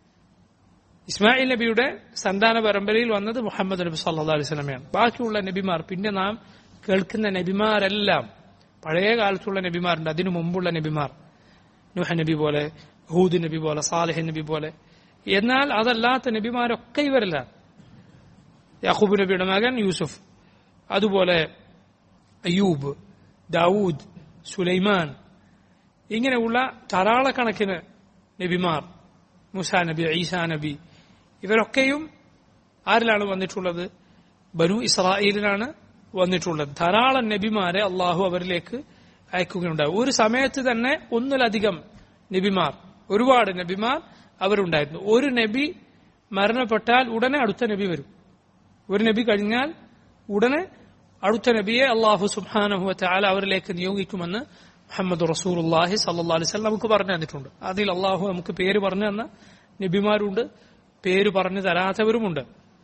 S1: ഇസ്മായിൽ നബിയുടെ സന്താന പരമ്പരയിൽ വന്നത് മുഹമ്മദ് നബി സല്ലാ അലൈഹി സ്വലമയാണ് ബാക്കിയുള്ള നബിമാർ പിന്നെ നാം കേൾക്കുന്ന നബിമാരെല്ലാം പഴയ കാലത്തുള്ള നബിമാരുണ്ട് അതിനു മുമ്പുള്ള നബിമാർ നുഹ നബി പോലെ ഹൂദ് നബി പോലെ സാലിഹ് നബി പോലെ എന്നാൽ അതല്ലാത്ത നബിമാരൊക്കെ ഇവരല്ല യാക്കൂബ് നബിയുടെ മകൻ യൂസുഫ് അതുപോലെ അയ്യൂബ് ദാവൂദ് സുലൈമാൻ ഇങ്ങനെയുള്ള ധാരാളക്കണക്കിന് നബിമാർ മുസാ നബി ഈസാ നബി ഇവരൊക്കെയും ആരിലാണ് വന്നിട്ടുള്ളത് ബനു ഇസ്രായേലിലാണ് വന്നിട്ടുള്ളത് ധാരാളം നബിമാരെ അള്ളാഹു അവരിലേക്ക് അയക്കുകയുണ്ടായി ഒരു സമയത്ത് തന്നെ ഒന്നിലധികം നബിമാർ ഒരുപാട് നബിമാർ അവരുണ്ടായിരുന്നു ഒരു നബി മരണപ്പെട്ടാൽ ഉടനെ അടുത്ത നബി വരും ഒരു നബി കഴിഞ്ഞാൽ ഉടനെ അടുത്ത നബിയെ അള്ളാഹു സുബാനഹു ചാല അവരിലേക്ക് നിയോഗിക്കുമെന്ന് മുഹമ്മദ് റസൂർല്ലാഹി സല്ലാ അലൈഹി സ്വലം നമുക്ക് പറഞ്ഞു തന്നിട്ടുണ്ട് അതിൽ അള്ളാഹു നമുക്ക് പേര് പറഞ്ഞു തന്ന നബിമാരുണ്ട് പേര് പറഞ്ഞു തരാത്തവരുമുണ്ട്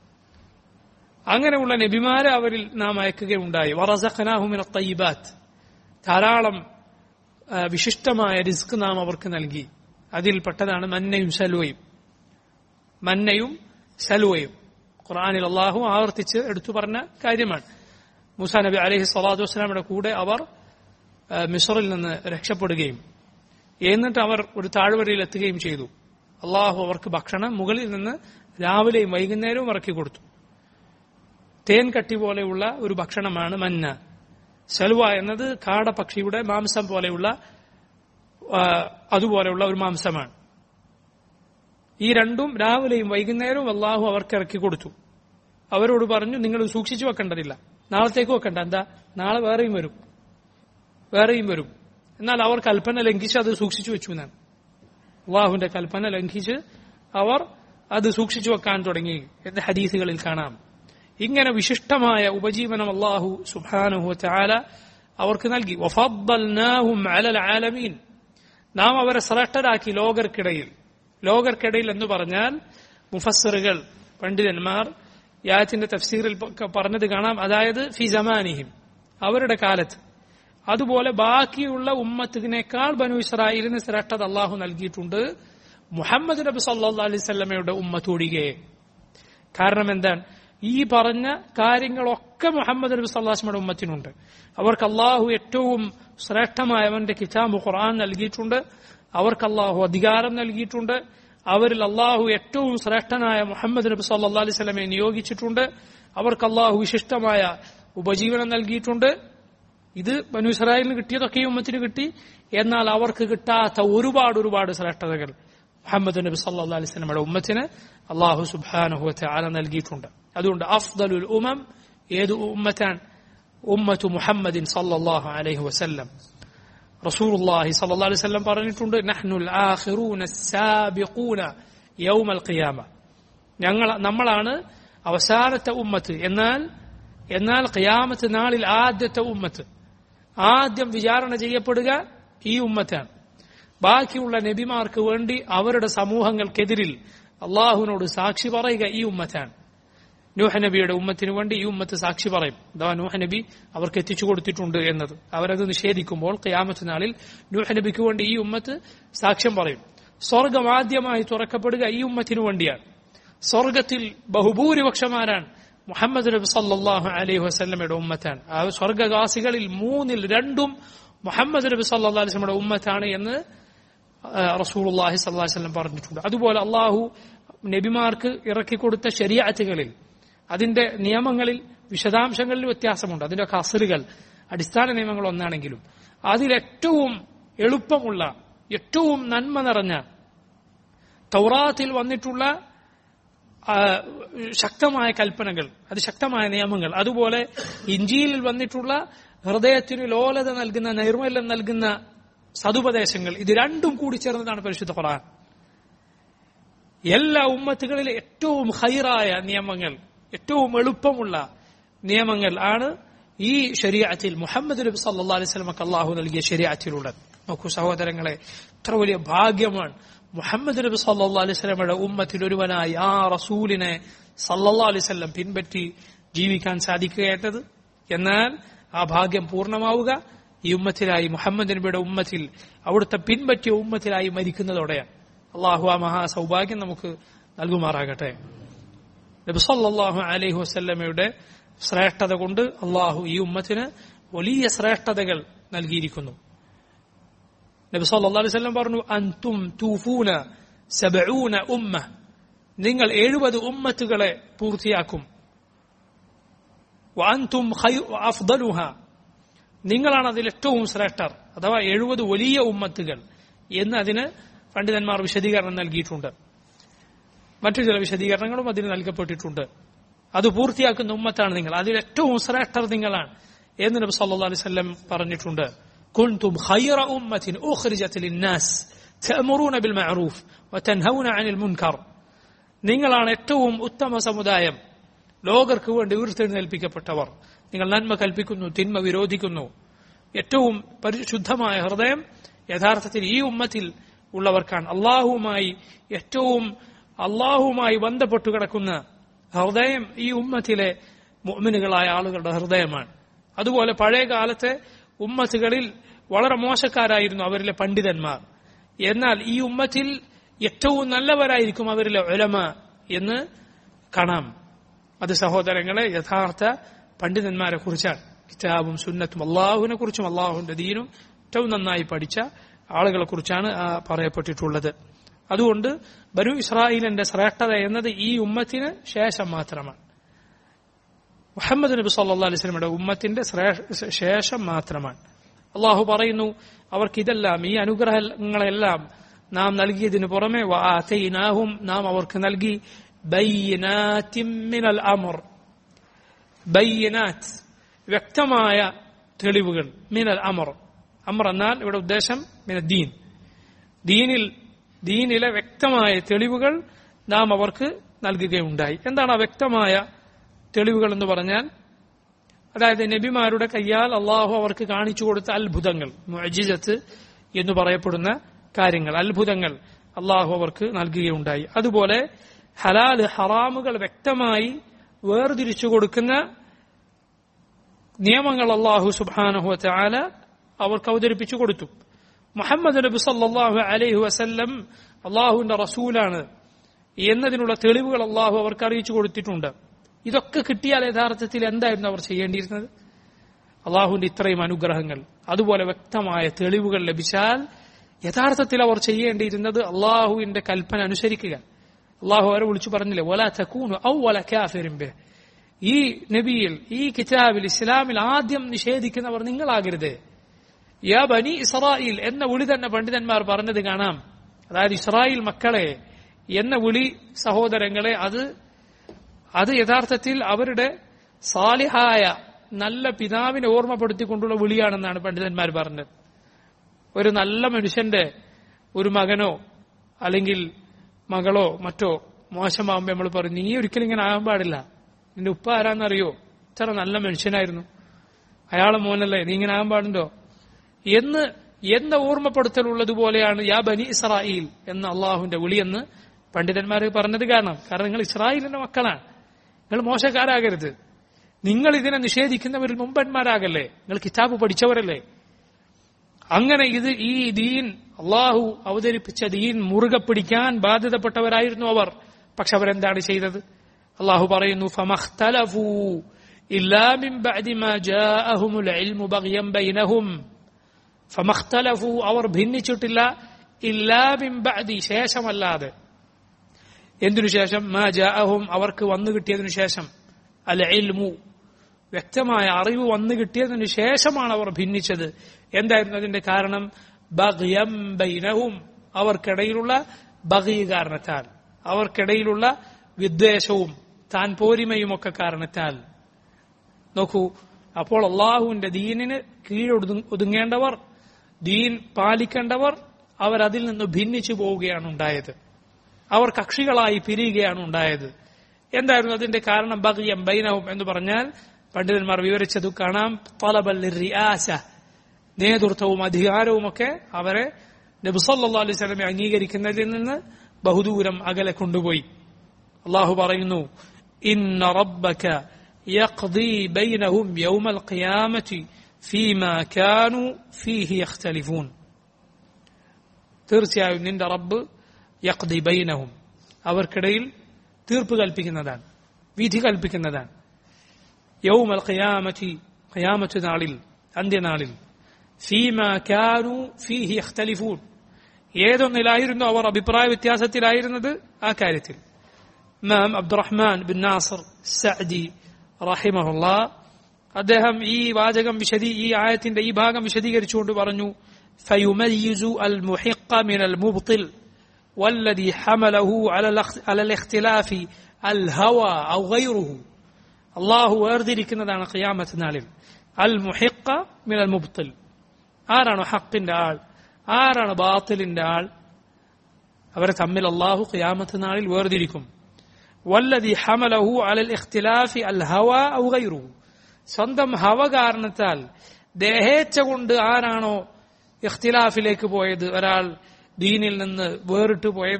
S1: അങ്ങനെയുള്ള നബിമാരെ അവരിൽ നാം അയക്കുകയുണ്ടായി വറസഖനാഹുമിന തയ്യിബാത്ത് ധാരാളം ആ, വിശിഷ്ടമായ റിസ്ക് നാം അവർക്ക് നൽകി അതിൽപ്പെട്ടതാണ് മന്നയും സലുവയും മന്നയും സലുവയും ഖുർആനിൽ അള്ളാഹു ആവർത്തിച്ച് എടുത്തു പറഞ്ഞ കാര്യമാണ് മൂസാ നബി അലഹി സ്വലാത്തു വസ്സലാമിയുടെ കൂടെ അവർ ആ, മിസ്റിൽ നിന്ന് രക്ഷപ്പെടുകയും എന്നിട്ട് അവർ ഒരു താഴ്വരയിൽ എത്തുകയും ചെയ്തു അള്ളാഹു അവർക്ക് ഭക്ഷണം മുകളിൽ നിന്ന് രാവിലെയും വൈകുന്നേരവും ഇറക്കി കൊടുത്തു തേൻ കട്ടി പോലെയുള്ള ഒരു ഭക്ഷണമാണ് മന്ന സൽവ എന്നത് കാടപക്ഷിയുടെ മാംസം പോലെയുള്ള ആ, അതുപോലെയുള്ള ഒരു മാംസമാണ് ഈ രണ്ടും രാവിലെയും വൈകുന്നേരവും അള്ളാഹു അവർക്ക് ഇറക്കി കൊടുത്തു അവരോട് പറഞ്ഞു നിങ്ങൾ സൂക്ഷിച്ചു വെക്കേണ്ടതില്ല നാളത്തേക്ക് വെക്കണ്ട എന്താ നാളെ വേറെയും വരും വേറെയും വരും എന്നാൽ അവർ കൽപ്പന ലംഘിച്ച് അത് സൂക്ഷിച്ചു വെച്ചു എന്നാണ് അള്ളാഹുവിന്റെ കൽപ്പന ലംഘിച്ച് അവർ അത് സൂക്ഷിച്ചു വെക്കാൻ തുടങ്ങി എന്ന് ഹദീസുകളിൽ കാണാം ഇങ്ങനെ വിശിഷ്ടമായ ഉപജീവനം അള്ളാഹു സുബാനുഹു ചാല അവർക്ക് നൽകി വഫദ്ദൽനാഹും അലൽ ആലമീൻ നാം അവരെ ശ്രേഷ്ഠരാക്കി ലോകർക്കിടയിൽ ലോകർക്കിടയിൽ എന്ന് പറഞ്ഞാൽ മുഫස්සറുകൾ പണ്ഡിതന്മാർ യാത്തിന്റെ തഫ്സീറിൽ പ- പറഞ്ഞത് കാണാം അതായത് ഫി ജമാനിഹിം അവരുടെ കാലത്ത് അതുപോലെ ബാക്കിയുള്ള ഉമ്മത്തിനേക്കാൾ ബനു ഇസ്രായേലിന് ശ്രേഷ്ഠത അള്ളാഹു നൽകിയിട്ടുണ്ട് മുഹമ്മദ് നബി സല്ലാ അലൈഹി സ്വല്ലമയുടെ ഉമ്മത്തൊഴികെ കാരണം എന്താണ് ഈ പറഞ്ഞ കാര്യങ്ങളൊക്കെ മുഹമ്മദ് നബി സല്ലാസ്മയുടെ ഉമ്മത്തിനുണ്ട് അവർക്ക് അള്ളാഹു ഏറ്റവും ശ്രേഷ്ഠമായവന്റെ കിതാബ് ഖുർആൻ നൽകിയിട്ടുണ്ട് അവർക്ക് അള്ളാഹു അധികാരം നൽകിയിട്ടുണ്ട് അവരിൽ അള്ളാഹു ഏറ്റവും ശ്രേഷ്ഠനായ മുഹമ്മദ് നബി സല്ലാ അലൈഹി സ്വലമെ നിയോഗിച്ചിട്ടുണ്ട് അവർക്ക് അള്ളാഹു വിശിഷ്ടമായ ഉപജീവനം നൽകിയിട്ടുണ്ട് ഇത് ബനു ഇസ്രായേലിന് കിട്ടിയതൊക്കെ ഈ ഉമ്മത്തിന് കിട്ടി എന്നാൽ അവർക്ക് കിട്ടാത്ത ഒരുപാട് ഒരുപാട് ശ്രേഷ്ഠതകൾ മുഹമ്മദ് നബി സല്ലാ അലൈഹി സ്വലമയുടെ ഉമ്മത്തിന് അള്ളാഹു സുബാനുഹുവത്തെ ആല നൽകിയിട്ടുണ്ട് അതുകൊണ്ട് അഫ്ദലുൽ ഉമം ഏത് ഉമ്മത്താൻ ഉമ്മത്തു മുഹമ്മദിൻ സല്ലല്ലാഹു അലൈഹി വസല്ലം റസൂലുള്ളാഹി സല്ലല്ലാഹു അലൈഹി വസല്ലം പറഞ്ഞിട്ടുണ്ട് നഹ്നുൽ ആഖിറൂന സാബിഖൂന യൗമൽ ഖിയാമ ഞങ്ങൾ നമ്മളാണ് അവസാനത്തെ ഉമ്മത്ത് എന്നാൽ എന്നാൽ ഖിയാമത്ത് നാളിൽ ആദ്യത്തെ ഉമ്മത്ത് ആദ്യം വിചാരണ ചെയ്യപ്പെടുക ഈ ഉമ്മത്താണ് ബാക്കിയുള്ള നബിമാർക്ക് വേണ്ടി അവരുടെ സമൂഹങ്ങൾക്കെതിരിൽ അള്ളാഹുവിനോട് സാക്ഷി പറയുക ഈ ഉമ്മത്താണ് നൂഹ നബിയുടെ ഉമ്മത്തിന് വേണ്ടി ഈ ഉമ്മത്ത് സാക്ഷി പറയും അഥവാ നൂഹ നബി അവർക്ക് എത്തിച്ചു കൊടുത്തിട്ടുണ്ട് എന്നത് അവരത് നിഷേധിക്കുമ്പോൾ ഖിയാമത്ത് നാളിൽ നൂഹ നബിക്ക് വേണ്ടി ഈ ഉമ്മത്ത് സാക്ഷ്യം പറയും സ്വർഗം ആദ്യമായി തുറക്കപ്പെടുക ഈ ഉമ്മത്തിനു വേണ്ടിയാണ് സ്വർഗത്തിൽ ബഹുഭൂരിപക്ഷമാരാണ് മുഹമ്മദ് നബി സല്ലാഹു അലൈഹി വസ്ലമയുടെ ഉമ്മത്താണ് ആ സ്വർഗവാസികളിൽ മൂന്നിൽ രണ്ടും മുഹമ്മദ് നബി സല്ലാ അലിസ്ലമയുടെ ഉമ്മത്താണ് എന്ന് റസൂലുള്ളാഹി സ്വല്ലല്ലാഹി അലൈഹി വസല്ലം പറഞ്ഞിട്ടുണ്ട് അതുപോലെ അള്ളാഹു നബിമാർക്ക് ഇറക്കിക്കൊടുത്ത ശരിയാറ്റുകളിൽ അതിന്റെ നിയമങ്ങളിൽ വിശദാംശങ്ങളിൽ വ്യത്യാസമുണ്ട് അതിന്റെ കസറുകൾ അടിസ്ഥാന നിയമങ്ങൾ ഒന്നാണെങ്കിലും അതിലേറ്റവും എളുപ്പമുള്ള ഏറ്റവും നന്മ നിറഞ്ഞ തൗറാത്തിൽ വന്നിട്ടുള്ള ആ, ശക്തമായ കൽപ്പനകൾ അത് ശക്തമായ നിയമങ്ങൾ അതുപോലെ ഇഞ്ചിയിൽ വന്നിട്ടുള്ള ഹൃദയത്തിന് ലോലത നൽകുന്ന നൈർമല്യം നൽകുന്ന സതുപദേശങ്ങൾ ഇത് രണ്ടും കൂടി ചേർന്നതാണ് പരിശുദ്ധ ഖുർആൻ എല്ലാ ഉമ്മത്തുകളിലെ ഏറ്റവും ഹൈറായ നിയമങ്ങൾ ഏറ്റവും എളുപ്പമുള്ള നിയമങ്ങൾ ആണ് ഈ ശരീഅത്തിൽ മുഹമ്മദ് നബി സല്ലാ അലൈഹി സ്വലമക്ക് അള്ളാഹു നൽകിയ ശരീഅത്തിലുള്ളത് നോക്കൂ സഹോദരങ്ങളെ എത്ര വലിയ ഭാഗ്യമാണ് മുഹമ്മദ് നബി സല്ലാ അലൈഹി സ്വലമയുടെ ഉമ്മത്തിൽ ഒരുവനായി ആ റസൂലിനെ സല്ലല്ലാ അലൈഹി സ്വലം പിൻപറ്റി ജീവിക്കാൻ സാധിക്കുക എന്നത് എന്നാൽ ആ ഭാഗ്യം പൂർണ്ണമാവുക ഈ ഉമ്മത്തിലായി മുഹമ്മദ് നബിയുടെ ഉമ്മത്തിൽ അവിടുത്തെ പിൻപറ്റിയ ഉമ്മത്തിലായി മരിക്കുന്നതോടെയാണ് അള്ളാഹു ആ മഹാ സൗഭാഗ്യം നമുക്ക് നൽകുമാറാകട്ടെ നബി സല്ലല്ലാഹു അലൈഹി വസല്ലമയുടെ ശ്രേഷ്ഠത കൊണ്ട് അള്ളാഹു ഈ ഉമ്മത്തിന് വലിയ ശ്രേഷ്ഠതകൾ നൽകിയിരിക്കുന്നു നബി സല്ലല്ലാഹു അലൈഹി വസല്ലം പറഞ്ഞു അൻതും തൂഫൂന സബഊന ഉമ്മ നിങ്ങൾ എഴുപത് ഉമ്മത്തുകളെ പൂർത്തിയാക്കും വഅൻതും ഖൈ- അഫ്ദലുഹ നിങ്ങളാണ് അതിൽ ഏറ്റവും ശ്രേഷ്ഠർ അഥവാ എഴുപത് വലിയ ഉമ്മത്തുകൾ എന്ന് അതിന് പണ്ഡിതന്മാർ വിശദീകരണം നൽകിയിട്ടുണ്ട് മറ്റു ചില വിശദീകരണങ്ങളും അതിന് നൽകപ്പെട്ടിട്ടുണ്ട് അത് പൂർത്തിയാക്കുന്ന ഉമ്മത്താണ് നിങ്ങൾ അതിൽ ഏറ്റവും ശ്രേഷ്ഠർ നിങ്ങളാണ് എന്ന് നബി സല്ലല്ലാഹു അലൈഹി വസല്ലം പറഞ്ഞിട്ടുണ്ട് കുൻതും ഖൈറ ഉമ്മത്തിൻ ഉഖ്രിജത് ലിന്നാസ് തഅമുറൂന ബിൽ മഅറൂഫ് വതൻഹൗന അനിൽ മുൻകർ നിങ്ങളാണ് ഏറ്റവും ഉത്തമ സമുദായം ലോകർക്ക് വേണ്ടി ഉയർത്തെഴുന്നേൽപ്പിക്കപ്പെട്ടവർ നിങ്ങൾ നന്മ കൽപ്പിക്കുന്നു തിന്മ വിരോധിക്കുന്നു ഏറ്റവും പരിശുദ്ധമായ ഹൃദയം യഥാർത്ഥത്തിൽ ഈ ഉമ്മത്തിൽ ഉള്ളവർക്കാണ് അള്ളാഹുവുമായി ഏറ്റവും അള്ളാഹുവുമായി ബന്ധപ്പെട്ടു കിടക്കുന്ന ഹൃദയം ഈ ഉമ്മത്തിലെ മുഅ്മിനുകളായ ആളുകളുടെ ഹൃദയമാണ് അതുപോലെ പഴയ കാലത്തെ ഉമ്മത്തുകളിൽ വളരെ മോശക്കാരായിരുന്നു അവരിലെ പണ്ഡിതന്മാർ എന്നാൽ ഈ ഉമ്മത്തിൽ ഏറ്റവും നല്ലവരായിരിക്കും അവരിലെ ഉലമ എന്ന് കാണാം അത് സഹോദരങ്ങളെ യഥാർത്ഥ പണ്ഡിതന്മാരെ കുറിച്ചാണ് കിതാബും സുന്നത്തും അള്ളാഹുവിനെ കുറിച്ചും അള്ളാഹുവിന്റെ ദീനും ഏറ്റവും നന്നായി പഠിച്ച ആളുകളെ കുറിച്ചാണ് ആ പറയപ്പെട്ടിട്ടുള്ളത് അതുകൊണ്ട് ബനു ഇസ്രായേലിന്റെ ശ്രേഷ്ഠത എന്നത് ഈ ഉമ്മത്തിന് ശേഷം മാത്രമാണ് മുഹമ്മദ് നബി സല്ലാ അലൈഹി സ്വലമിയുടെ ഉമ്മത്തിന്റെ ശ്രേ- ശേഷം മാത്രമാണ് അള്ളാഹു പറയുന്നു അവർക്ക് ഇതെല്ലാം ഈ അനുഗ്രഹങ്ങളെല്ലാം നാം നൽകിയതിനു പുറമെ വആതൈനാഹും നാം അവർക്ക് നൽകി ബയ്യിനാത്തിൻ മിനൽ അമർ ബയ്യനാത്ത് വ്യക്തമായ തെളിവുകൾ മിനൽ അമർ അമർ എന്നാൽ ഇവിടെ ഉദ്ദേശം മിന ദീൻ ദീനിൽ ദീനിലെ വ്യക്തമായ തെളിവുകൾ നാം അവർക്ക് നൽകുകയുണ്ടായി എന്താണ് ആ വ്യക്തമായ തെളിവുകൾ എന്ന് പറഞ്ഞാൽ അതായത് നബിമാരുടെ കയ്യാൽ അള്ളാഹു അവർക്ക് കാണിച്ചു കൊടുത്ത അത്ഭുതങ്ങൾ മുഅജിസത്ത് എന്ന് പറയപ്പെടുന്ന കാര്യങ്ങൾ അത്ഭുതങ്ങൾ അള്ളാഹു അവർക്ക് നൽകുകയുണ്ടായി അതുപോലെ ഹലാല് ഹറാമുകൾ വ്യക്തമായി വേർതിരിച്ചു കൊടുക്കുന്ന നിയമങ്ങൾ അള്ളാഹു സുബാനഹു ചാല അവർക്ക് അവതരിപ്പിച്ചു കൊടുത്തു മുഹമ്മദ് നബി സല്ലാഹു അലൈഹി വസല്ലം അള്ളാഹുവിന്റെ റസൂലാണ് എന്നതിനുള്ള തെളിവുകൾ അള്ളാഹു അവർക്ക് അറിയിച്ചു കൊടുത്തിട്ടുണ്ട് ഇതൊക്കെ കിട്ടിയാൽ യഥാർത്ഥത്തിൽ എന്തായിരുന്നു അവർ ചെയ്യേണ്ടിയിരുന്നത് അള്ളാഹുവിന്റെ ഇത്രയും അനുഗ്രഹങ്ങൾ അതുപോലെ വ്യക്തമായ തെളിവുകൾ ലഭിച്ചാൽ യഥാർത്ഥത്തിൽ അവർ ചെയ്യേണ്ടിയിരുന്നത് അള്ളാഹുവിന്റെ കൽപ്പന അനുസരിക്കുക അള്ളാഹു അവരെ വിളിച്ചു പറഞ്ഞില്ലേ ഒല തക്കൂണു ഔ ഒല കാഫിരിമ്പെ ഈ നബിയിൽ ഈ കിതാബിൽ ഇസ്ലാമിൽ ആദ്യം നിഷേധിക്കുന്നവർ നിങ്ങളാകരുത് യാ ബനി ഇസ്രായേൽ എന്ന വിളി തന്നെ പണ്ഡിതന്മാർ പറഞ്ഞത് കാണാം അതായത് ഇസ്രായേൽ മക്കളെ എന്ന വിളി സഹോദരങ്ങളെ അത് അത് യഥാർത്ഥത്തിൽ അവരുടെ സാലിഹായ നല്ല പിതാവിനെ ഓർമ്മപ്പെടുത്തിക്കൊണ്ടുള്ള വിളിയാണെന്നാണ് പണ്ഡിതന്മാർ പറഞ്ഞത് ഒരു നല്ല മനുഷ്യന്റെ ഒരു മകനോ അല്ലെങ്കിൽ മകളോ മറ്റോ മോശമാകുമ്പോൾ നമ്മൾ പറയും നീ ഒരിക്കലും ഇങ്ങനെ ആകാൻ പാടില്ല നിന്റെ ഉപ്പ ആരാന്നറിയോ ഇത്ര നല്ല മനുഷ്യനായിരുന്നു അയാളെ മോനല്ലേ നീ ഇങ്ങനെ ആകാൻ പാടുണ്ടോ എന്ന് എന്ന ഓർമ്മപ്പെടുത്തലുള്ളതുപോലെയാണ് യാ ബനി ഇസ്രായേൽ എന്ന അള്ളാഹുവിന്റെ വിളിയെന്ന് പണ്ഡിതന്മാർ പറഞ്ഞത് കാരണം കാരണം നിങ്ങൾ ഇസ്രായേലിന്റെ മക്കളാണ് നിങ്ങൾ മോശക്കാരാകരുത് നിങ്ങൾ ഇതിനെ നിഷേധിക്കുന്നവരിൽ മുമ്പന്മാരാകല്ലേ നിങ്ങൾ കിതാബ് പഠിച്ചവരല്ലേ അങ്ങനെ ഇത് ഈ ദീൻ അള്ളാഹു അവതരിപ്പിച്ച ദീൻ മുറുകെ പിടിക്കാൻ ബാധ്യതപ്പെട്ടവരായിരുന്നു അവർ പക്ഷെ അവരെന്താണ് ചെയ്തത് അള്ളാഹു പറയുന്നു ഫമഖ്തലഫൂ ഇല്ലാ മിൻ ബഅദി മാ ജാഅഹുമുൽ ഇൽമു ബഗ്യൻ ബൈനഹും ഫമഖ്തലഫൂ അവർ ഭിന്നിച്ചിട്ടില്ല ഇല്ലാ മിൻ ബഅദി ശേഷമല്ലാതെ എന്തിനു ശേഷം മാ ജാഅഹും അവർക്ക് വന്നു കിട്ടിയതിനു ശേഷം അൽ ഇൽമു വ്യക്തമായ അറിവ് വന്നു കിട്ടിയതിനു ശേഷമാണ് അവർ ഭിന്നിച്ചത് എന്തായിരുന്നു അതിന്റെ കാരണം ബഗ്യം ബൈനഹും അവർക്കിടയിലുള്ള ബഗി കാരണത്താൽ അവർക്കിടയിലുള്ള വിദ്വേഷവും താൻ പോരിമയും ഒക്കെ കാരണത്താൽ നോക്കൂ അപ്പോൾ അള്ളാഹുവിന്റെ ദീനിന് കീഴൊതുങ്ങേണ്ടവർ ദീൻ പാലിക്കേണ്ടവർ അവർ അതിൽ നിന്ന് ഭിന്നിച്ചു പോവുകയാണ് ഉണ്ടായത് അവർ കക്ഷികളായി പിരിയുകയാണ് ഉണ്ടായത് എന്തായിരുന്നു അതിന്റെ കാരണം ബഗിയം ബൈനവും എന്ന് പറഞ്ഞാൽ പണ്ഡിതന്മാർ വിവരിച്ചത് കാണാം തലബൽ റിയാസ നേതൃത്വവും അധികാരവും ഒക്കെ അവരെ നബിസല്ലാ അലൈഹി സ്വലമെ അംഗീകരിക്കുന്നതിൽ നിന്ന് ബഹുദൂരം അകലെ കൊണ്ടുപോയി അള്ളാഹു പറയുന്നു ഇന്ന റബ്ബക യഖ്ദി ബൈനഹും യൗമൽ ഖിയാമത്തി ഫീമാ കാനു ഫീഹി യഖ്തലിഫൂൻ തീർച്ചയായും നിന്റെ റബ്ബ് യഖ്ദി ബൈനഹും അവർക്കിടയിൽ തീർപ്പ് കൽപ്പിക്കുന്നതാണ് വിധി കൽപ്പിക്കുന്നതാണ് യൗമൽ ഖിയാമത്തി ഖിയാമത്ത് നാളിൽ അന്ത്യനാളിൽ ഫീമ കാനു ഫീഹി യഖ്തലിഫൂൻ ഏതൊന്നിലായിരുന്നു അവർ അഭിപ്രായ വ്യത്യാസത്തിലായിരുന്നത് ആ കാര്യത്തിൽ ഇമാം അബ്ദുറഹ്മാൻ ബിൻ നാസർ സഅദി റഹിമഹുല്ല അദ്ദേഹം ഈ വാചകം വിശദീ ഈ ആയത്തിന്റെ ഈ ഭാഗം വിശദീകരിച്ചുകൊണ്ട് പറഞ്ഞു فيميز المحق من المبطل والذي حمله على على الاختلاف الهوى أو غيره അള്ളാഹു വേർതിരിക്കുന്നതാണ് ഖിയാമത്ത് നാളിൽ അൽ മുഹിക്ക മിൻ അൽ മുബ്തിൽ ആരാണ് ഹക്കിന്റെ ആൾ ആരാണ് ബാത്തിലിന്റെ ആൾ അവരെ തമ്മിൽ അള്ളാഹു ഖിയാമത്ത് നാളിൽ വേർതിരിക്കും വല്ലതി ഹമലഹു അലൽ ഇഖ്തിലാഫി അൽ ഹവ ഔ ഗൈറുഹു സ്വന്തം ഹവ കാരണത്താൽ ദേഹേച്ഛ കൊണ്ട് ആരാണോ ഇഖ്തിലാഫിലേക്ക് പോയത് ഒരാൾ ദീനിൽ നിന്ന് വേറിട്ട് പോയത്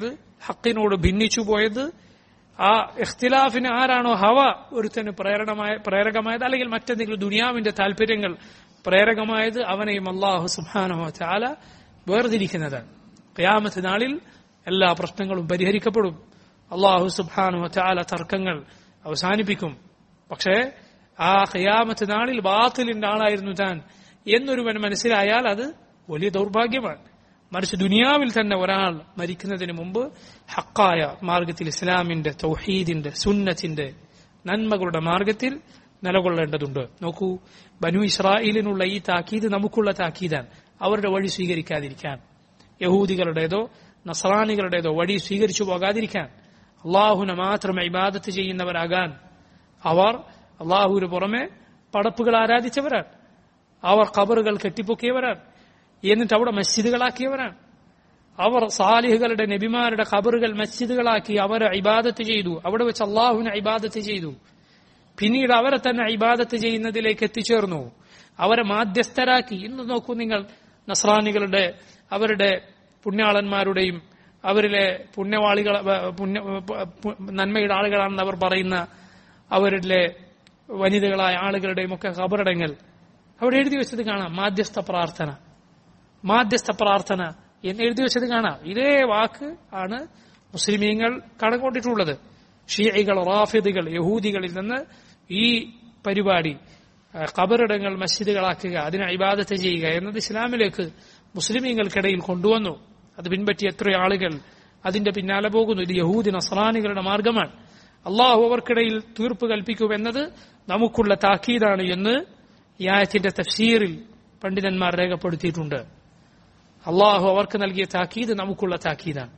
S1: ഹക്കിനോട് ഭിന്നിച്ചു പോയത് ആ ഇഖ്തിലാഫിന് ആരാണോ ഹവ ഒരുത്തന് പ്രേരണമായ പ്രേരകമായത് അല്ലെങ്കിൽ മറ്റെന്തെങ്കിലും ദുനിയാവിന്റെ താല്പര്യങ്ങൾ പ്രേരകമായത് അവനെയും അള്ളാഹു സുബാനഹോ ചാല വേർതിരിക്കുന്നതാണ് ഖിയാമത്ത് നാളിൽ എല്ലാ പ്രശ്നങ്ങളും പരിഹരിക്കപ്പെടും അള്ളാഹു സുബാനഹോ ചാല തർക്കങ്ങൾ അവസാനിപ്പിക്കും പക്ഷേ ആ ഖിയാമത്ത് നാളിൽ ബാത്തിലിന്റെ ആളായിരുന്നു താൻ എന്നൊരുവൻ മനസ്സിലായാൽ അത് വലിയ ദൗർഭാഗ്യമാണ് മറിച്ച് ദുനിയാവിൽ തന്നെ ഒരാൾ മരിക്കുന്നതിന് മുമ്പ് ഹക്കായ മാർഗത്തിൽ ഇസ്ലാമിന്റെ തൗഹീദിന്റെ സുന്നത്തിന്റെ നന്മകളുടെ മാർഗത്തിൽ നിലകൊള്ളേണ്ടതുണ്ട് നോക്കൂ ബനു ഇസ്രായേലിനുള്ള ഈ താക്കീത് നമുക്കുള്ള താക്കീതാണ് അവരുടെ വഴി സ്വീകരിക്കാതിരിക്കാൻ യഹൂദികളുടേതോ നസറാനികളുടേതോ വഴി സ്വീകരിച്ചു പോകാതിരിക്കാൻ അള്ളാഹുനെ മാത്രം ഇബാദത്ത് ചെയ്യുന്നവരാകാൻ അവർ അള്ളാഹുവിന് പുറമെ പടപ്പുകൾ ആരാധിച്ചവരാണ് അവർ ഖബറുകൾ കെട്ടിപ്പൊക്കിയവരാണ് എന്നിട്ട് അവിടെ മസ്ജിദുകളാക്കിയവരാണ് അവർ സാലിഹുകളുടെ നബിമാരുടെ ഖബറുകൾ മസ്ജിദുകളാക്കി അവരെ ഇബാദത്ത് ചെയ്തു അവിടെ വെച്ച് അള്ളാഹുവിനെ ഇബാദത്ത് ചെയ്തു പിന്നീട് അവരെ തന്നെ ഇബാദത്ത് ചെയ്യുന്നതിലേക്ക് എത്തിച്ചേർന്നു അവരെ മാധ്യസ്ഥരാക്കി ഇന്ന് നോക്കൂ നിങ്ങൾ നസ്രാനികളുടെ അവരുടെ പുണ്യാളന്മാരുടെയും അവരിലെ പുണ്യവാളികൾ പുണ്യ നന്മയുടെ ആളുകളാണെന്ന് അവർ പറയുന്ന അവരിലെ വനിതകളായ ആളുകളുടെയും ഒക്കെ ഖബറടങ്ങൾ അവിടെ എഴുതി വെച്ചത് കാണാം മാധ്യസ്ഥ പ്രാർത്ഥന മാധ്യസ്ഥ പ്രാർത്ഥന എന്ന് എഴുതി വെച്ചത് കാണാം ഇതേ വാക്ക് ആണ് മുസ്ലിമീങ്ങൾ കടകൊണ്ടിട്ടുള്ളത് ഷീഐകൾ റാഫിദുകൾ യഹൂദികളിൽ നിന്ന് ഈ പരിപാടി ഖബറിടങ്ങൾ മസ്ജിദുകളാക്കുക അതിനെ ഇബാദത്ത് ചെയ്യുക എന്നത് ഇസ്ലാമിലേക്ക് മുസ്ലിമീങ്ങൾക്കിടയിൽ കൊണ്ടുവന്നു അത് പിൻപറ്റി എത്ര ആളുകൾ അതിന്റെ പിന്നാലെ പോകുന്നു ഇത് യഹൂദി നസ്രാനികളുടെ മാർഗമാണ് അള്ളാഹു അവർക്കിടയിൽ തീർപ്പ് കൽപ്പിക്കുമെന്നത് നമുക്കുള്ള താക്കീതാണ് എന്ന് ഈ ആയത്തിന്റെ തഫ്സീറിൽ പണ്ഡിതന്മാർ രേഖപ്പെടുത്തിയിട്ടുണ്ട് അള്ളാഹു അവർക്ക് നൽകിയ താക്കീത് നമുക്കുള്ള താക്കീതാണ്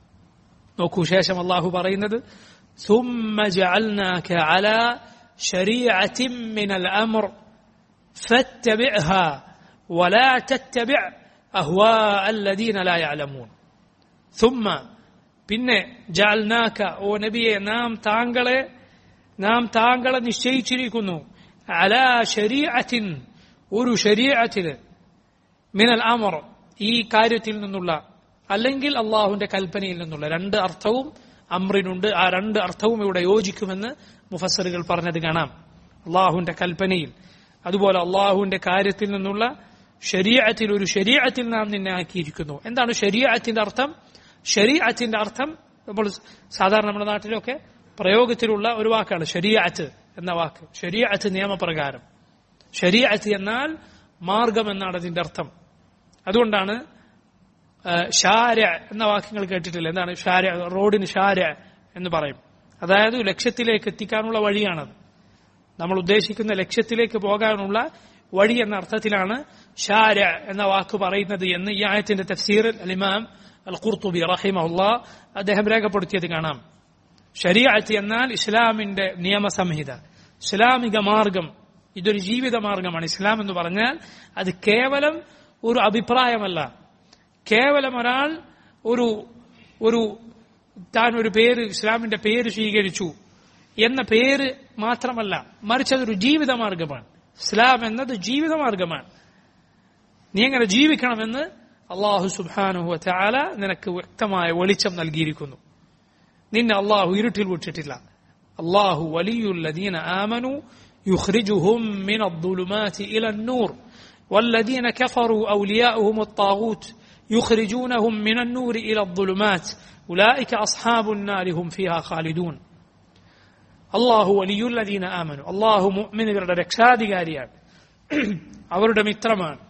S1: നോക്കൂ ശേഷം അള്ളാഹു പറയുന്നത് ثم جعلناك على شريعة من الأمر فاتبعها ولا تتبع أهواء الذين لا يعلمون ثم പിന്നെ ജാൽനാക്ക ഓ നബിയെ നാം താങ്കളെ നാം താങ്കളെ നിശ്ചയിച്ചിരിക്കുന്നു അല ശരീഅത്തിൻ ഒരു ശരീഅത്തിന് മിനൽ അമർ ഈ കാര്യത്തിൽ നിന്നുള്ള അല്ലെങ്കിൽ അള്ളാഹുവിന്റെ കൽപ്പനയിൽ നിന്നുള്ള രണ്ട് അർത്ഥവും അമ്രിനുണ്ട് ആ രണ്ട് അർത്ഥവും ഇവിടെ യോജിക്കുമെന്ന് മുഫസറുകൾ പറഞ്ഞത് കാണാം അള്ളാഹുവിന്റെ കൽപ്പനയിൽ അതുപോലെ അള്ളാഹുവിന്റെ കാര്യത്തിൽ നിന്നുള്ള ശരീഅത്തിൽ ഒരു ശരീഅത്തിൽ നാം നിന്നെ ആക്കിയിരിക്കുന്നു എന്താണ് ശരീഅത്തിന്റെ അർത്ഥം ശരീഅത്തിന്റെ അർത്ഥം നമ്മൾ സാധാരണ നമ്മുടെ നാട്ടിലൊക്കെ പ്രയോഗത്തിലുള്ള ഒരു വാക്കാണ് ശരീഅത്ത് എന്ന വാക്ക് ശരീഅത്ത് നിയമപ്രകാരം ശരീഅത്ത് എന്നാൽ മാർഗം എന്നാണ് അതിന്റെ അർത്ഥം അതുകൊണ്ടാണ് ഷാര എന്ന വാക്യങ്ങൾ കേട്ടിട്ടില്ല എന്താണ് ഷാര റോഡിന് ഷാര എന്ന് പറയും അതായത് ലക്ഷ്യത്തിലേക്ക് എത്തിക്കാനുള്ള വഴിയാണത് നമ്മൾ ഉദ്ദേശിക്കുന്ന ലക്ഷ്യത്തിലേക്ക് പോകാനുള്ള വഴി എന്ന അർത്ഥത്തിലാണ് ഷാര എന്ന വാക്ക് പറയുന്നത് എന്ന് ഈ ആയത്തിന്റെ തഫ്സീറിൽ അലിമാം അൽ ഖുർത്തുബി റഹിമഹുല്ല അദ്ദേഹം രേഖപ്പെടുത്തിയത് കാണാം ശരീഅത്ത് എന്നാൽ ഇസ്ലാമിന്റെ നിയമസംഹിത ഇസ്ലാമിക മാർഗം ഇതൊരു ജീവിത മാർഗമാണ് ഇസ്ലാം എന്ന് പറഞ്ഞാൽ അത് കേവലം ഒരു അഭിപ്രായമല്ല കേവലം ഒരാൾ ഒരു ഒരു താൻ ഒരു പേര് ഇസ്ലാമിന്റെ പേര് സ്വീകരിച്ചു എന്ന പേര് മാത്രമല്ല മറിച്ച് അതൊരു ജീവിത മാർഗമാണ് ഇസ്ലാം എന്നത് ജീവിത മാർഗമാണ് നീ എങ്ങനെ ജീവിക്കണമെന്ന് അള്ളാഹു സുബാനുഹു ചാല നിനക്ക് വ്യക്തമായ വെളിച്ചം നൽകിയിരിക്കുന്നു നിന്നെ അള്ളാഹു ഇരുട്ടിൽ വിട്ടിട്ടില്ല അള്ളാഹു വലിയുല്ലദീന ആമനു يخرجهم من الظلمات إلى النور والذين كفروا أولياؤهم الطاغوت يخرجونهم من النور إلى الظلمات أولئك أصحاب النار هم فيها خالدون അള്ളാഹു വലിയുല്ലദീന ആമനു അള്ളാഹു മുഅ്മിനുകളുടെ രക്ഷാധികാരിയാണ് അവരുടെ മിത്രമാണ്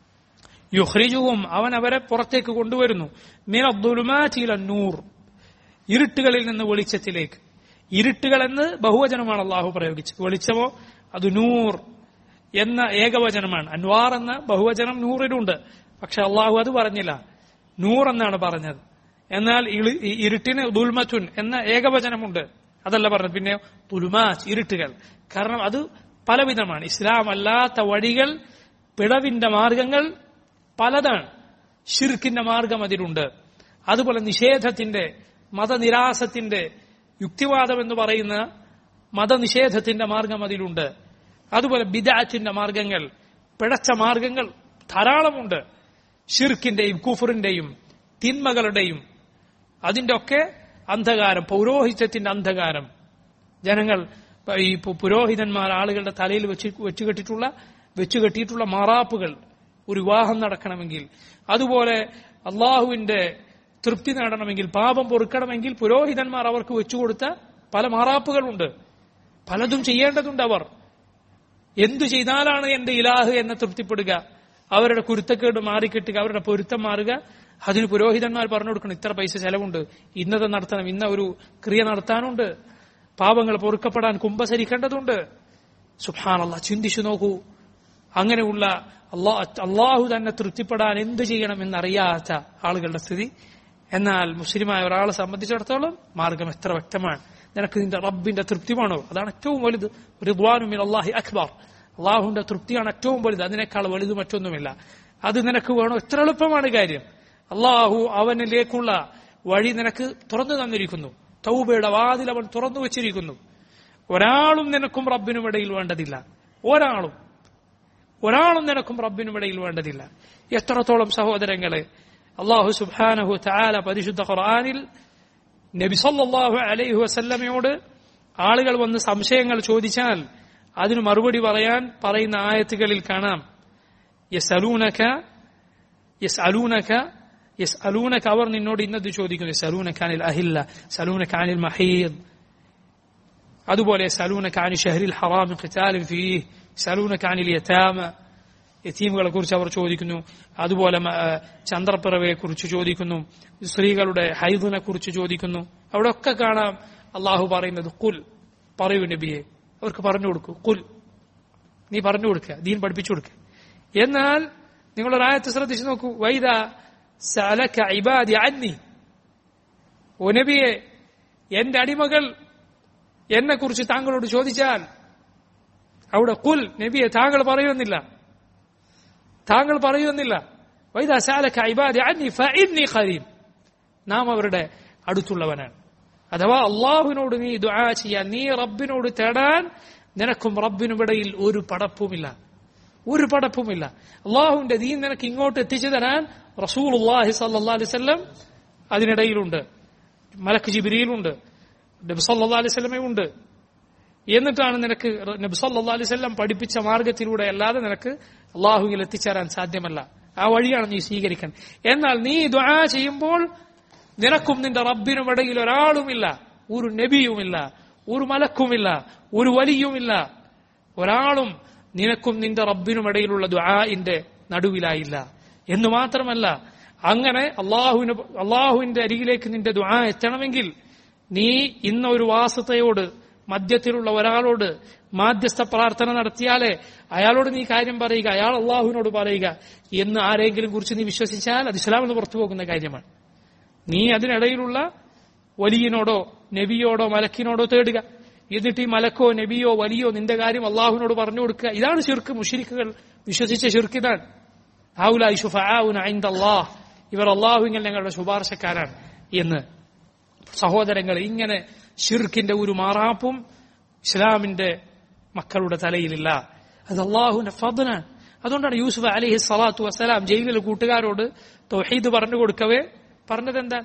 S1: യുഹ്രിജുവും അവൻ അവരെ പുറത്തേക്ക് കൊണ്ടുവരുന്നു മിനദ്ദുലുമാറ്റില നൂർ ഇരുട്ടുകളിൽ നിന്ന് വെളിച്ചത്തിലേക്ക് ഇരുട്ടുകൾ എന്ന് ബഹുവചനമാണ് അള്ളാഹു പ്രയോഗിച്ചത് വെളിച്ചമോ അത് നൂർ എന്ന ഏകവചനമാണ് അൻവാർ എന്ന ബഹുവചനം നൂറിലുണ്ട് പക്ഷെ അള്ളാഹു അത് പറഞ്ഞില്ല നൂർ എന്നാണ് പറഞ്ഞത് എന്നാൽ ഇരുട്ടിന് ദുൽമത്തുൻ എന്ന ഏകവചനമുണ്ട് അതല്ല പറഞ്ഞത് പിന്നെ തുലുമാസ് ഇരുട്ടുകൾ കാരണം അത് പലവിധമാണ് ഇസ്ലാം അല്ലാത്ത വഴികൾ പിഴവിന്റെ മാർഗങ്ങൾ പലതാണ് ഷിർക്കിന്റെ മാർഗം അതിലുണ്ട് അതുപോലെ നിഷേധത്തിന്റെ മതനിരാസത്തിന്റെ യുക്തിവാദം എന്ന് പറയുന്ന മതനിഷേധത്തിന്റെ മാർഗം അതിലുണ്ട് അതുപോലെ ബിദാറ്റിന്റെ മാർഗങ്ങൾ പിഴച്ച മാർഗങ്ങൾ ധാരാളമുണ്ട് ഷിർക്കിന്റെയും കുഫറിന്റെയും തിന്മകളുടെയും അതിന്റെ ഒക്കെ അന്ധകാരം പൗരോഹിത്യത്തിന്റെ അന്ധകാരം ജനങ്ങൾ ഈ പു- പുരോഹിതന്മാർ ആളുകളുടെ തലയിൽ വെച്ച് വെച്ചുകെട്ടിട്ടുള്ള വെച്ചുകെട്ടിയിട്ടുള്ള മാറാപ്പുകൾ ഒരു വിവാഹം നടക്കണമെങ്കിൽ അതുപോലെ അള്ളാഹുവിന്റെ തൃപ്തി നേടണമെങ്കിൽ പാപം പൊറുക്കണമെങ്കിൽ പുരോഹിതന്മാർ അവർക്ക് വെച്ചുകൊടുത്ത പല മാറാപ്പുകളുണ്ട് പലതും ചെയ്യേണ്ടതുണ്ട് അവർ എന്തു ചെയ്താലാണ് എന്റെ ഇലാഹ് എന്നെ തൃപ്തിപ്പെടുക അവരുടെ കുരുത്തക്കേട് മാറിക്കിട്ടുക അവരുടെ പൊരുത്തം മാറുക അതിന് പുരോഹിതന്മാർ പറഞ്ഞു കൊടുക്കണം ഇത്ര പൈസ ചെലവുണ്ട് ഇന്നത് നടത്തണം ഇന്ന ഒരു ക്രിയ നടത്താനുണ്ട് പാപങ്ങൾ പൊറുക്കപ്പെടാൻ കുംഭസരിക്കേണ്ടതുണ്ട് സുഹാനല്ല ചിന്തിച്ചു നോക്കൂ അങ്ങനെയുള്ള അള്ളാഹ് അള്ളാഹു തന്നെ തൃപ്തിപ്പെടാൻ എന്ത് ചെയ്യണം എന്നറിയാത്ത ആളുകളുടെ സ്ഥിതി എന്നാൽ മുസ്ലിമായ ഒരാളെ സംബന്ധിച്ചിടത്തോളം മാർഗം എത്ര വ്യക്തമാണ് നിനക്ക് നിന്റെ റബ്ബിന്റെ തൃപ്തി വേണോ അതാണ് ഏറ്റവും വലുത് റിദ്വാനുമിൻ അള്ളാഹി അക്ബർ അള്ളാഹുവിന്റെ തൃപ്തിയാണ് ഏറ്റവും വലുത് അതിനേക്കാൾ വലുത് മറ്റൊന്നുമില്ല അത് നിനക്ക് വേണോ എത്ര എളുപ്പമാണ് കാര്യം അള്ളാഹു അവനിലേക്കുള്ള വഴി നിനക്ക് തുറന്നു തന്നിരിക്കുന്നു തൗബയുടെ വാതിൽ അവൻ തുറന്നു വെച്ചിരിക്കുന്നു ഒരാളും നിനക്കും റബ്ബിനും ഇടയിൽ വേണ്ടതില്ല ഒരാളും ഒരാളും നിനക്കും റബ്ബിനും ഇടയിൽ വേണ്ടതില്ല എത്രത്തോളം സഹോദരങ്ങളെ അള്ളാഹു സുബ്ഹാനഹു തആല പരിശുദ്ധ ഖുർആനിൽ നബി സല്ലല്ലാഹു അലൈഹി വസല്ലമയോട് ആളുകൾ വന്ന് സംശയങ്ങൾ ചോദിച്ചാൽ അതിന് മറുപടി പറയാൻ പറയുന്ന ആയത്തുകളിൽ കാണാം യസ്അലൂനക യസ്അലൂനക യസ്അലൂനക അവർ നിന്നോട് ഇന്നത് ചോദിക്കുന്നു യസ്അലൂനക അനിൽ അഹില്ല യസ്അലൂനക അനിൽ മഹീദ് അതുപോലെ യസ്അലൂനക അനി ഷഹരിൽ ഹറാം ഖിതാലിൻ ഫീഹ് യസ്അലൂനക അനിൽ യതാമ യതീമുകളെ കുറിച്ച് അവർ ചോദിക്കുന്നു അതുപോലെ മ- ആ, ചന്ദ്രപ്പിറവയെ കുറിച്ച് ചോദിക്കുന്നു സ്ത്രീകളുടെ ഹൈദിനെ കുറിച്ച് ചോദിക്കുന്നു അവിടെ ഒക്കെ കാണാം അള്ളാഹു പറയുന്നത് കുൽ പറയൂ നബിയെ അവർക്ക് പറഞ്ഞു കൊടുക്കൂ കുൽ നീ പറഞ്ഞു കൊടുക്കുക ദീൻ പഠിപ്പിച്ചു കൊടുക്കുക എന്നാൽ നിങ്ങളൊരു ആയത്ത് ശ്രദ്ധിച്ചു നോക്കൂ വൈദ സലക ഇബാദി അന്നി ഓ നബിയെ എന്റെ അടിമകൾ എന്നെ കുറിച്ച് താങ്കളോട് ചോദിച്ചാൽ അവിടെ കുൽ നബിയെ താങ്കൾ പറയുന്നില്ല താങ്കൾ പറയുന്നില്ല വൈദ സാലക ഇബാദി അന്നി ഫഇന്നി ഖരീബ് നാം അവരുടെ അടുത്തുള്ളവനാണ് അഥവാ അള്ളാഹുവിനോട് നീ ദുആ ചെയ്യാൻ നീ റബ്ബിനോട് തേടാൻ നിനക്കും റബ്ബിനും ഇടയിൽ ഒരു പടപ്പുമില്ല ഒരു പടപ്പുമില്ല അള്ളാഹുവിന്റെ ദീൻ നിനക്ക് ഇങ്ങോട്ട് എത്തിച്ചു തരാൻ റസൂൽ അള്ളാഹി സല്ലാ അലൈവല്ലം അതിനിടയിലുണ്ട് മലക്ക് ജിബിരിയിലുണ്ട് നബി സല്ലാ അലൈഹി സ്വലമയുണ്ട് എന്നിട്ടാണ് നിനക്ക് നബി സല്ലാ അലൈഹി സ്വല്ലം പഠിപ്പിച്ച മാർഗത്തിലൂടെ അല്ലാതെ നിനക്ക് അള്ളാഹുവിൽ എത്തിച്ചേരാൻ സാധ്യമല്ല ആ വഴിയാണ് നീ സ്വീകരിക്കാൻ എന്നാൽ നീ ദുആ ചെയ്യുമ്പോൾ നിനക്കും നിന്റെ റബ്ബിനും ഇടയിൽ ഒരാളുമില്ല ഒരു നബിയുമില്ല ഒരു മലക്കുമില്ല ഒരു വലിയുമില്ല ഒരാളും നിനക്കും നിന്റെ റബ്ബിനും ഇടയിലുള്ള ദുആഇന്റെ നടുവിലായില്ല എന്ന് മാത്രമല്ല അങ്ങനെ അള്ളാഹുവിന് അള്ളാഹുവിന്റെ അരികിലേക്ക് നിന്റെ ദുആ എത്തണമെങ്കിൽ നീ ഇന്ന ഒരു വാസതയോട് മധ്യത്തിലുള്ള ഒരാളോട് മാധ്യസ്ഥ പ്രാർത്ഥന നടത്തിയാലേ അയാളോട് നീ കാര്യം പറയുക അയാൾ അള്ളാഹുവിനോട് പറയുക എന്ന് ആരെങ്കിലും കുറിച്ച് നീ വിശ്വസിച്ചാൽ അത് ഇസ്ലാമിന് പുറത്തു പോകുന്ന കാര്യമാണ് നീ അതിനിടയിലുള്ള വലിയനോടോ നബിയോടോ മലക്കിനോടോ തേടുക എന്നിട്ട് ഈ മലക്കോ നബിയോ വലിയോ നിന്റെ കാര്യം അള്ളാഹുവിനോട് പറഞ്ഞു കൊടുക്കുക ഇതാണ് ശിർക്ക് മുഷിരിക്കുകൾ വിശ്വസിച്ച ശിർക്ക് ഇതാണ് ഹൗലായി ശുഫആഉന ഇൻദല്ലാഹ് ഇവർ അള്ളാഹുവിൽ ഞങ്ങളുടെ ശുപാർശക്കാരാണ് എന്ന് സഹോദരങ്ങൾ ഇങ്ങനെ ഷിർക്കിന്റെ ഒരു മാറാപ്പും ഇസ്ലാമിന്റെ മക്കളുടെ തലയിലില്ല അത് അള്ളാഹുവിന്റെ ഫضലാണ് അതുകൊണ്ടാണ് യൂസുഫ് അലിഹി സ്വലാത്തു വസ്സലാം ജയിലിലെ കൂട്ടുകാരോട് തൗഹീദ് പറഞ്ഞു കൊടുക്കവേ പറഞ്ഞത് എന്താ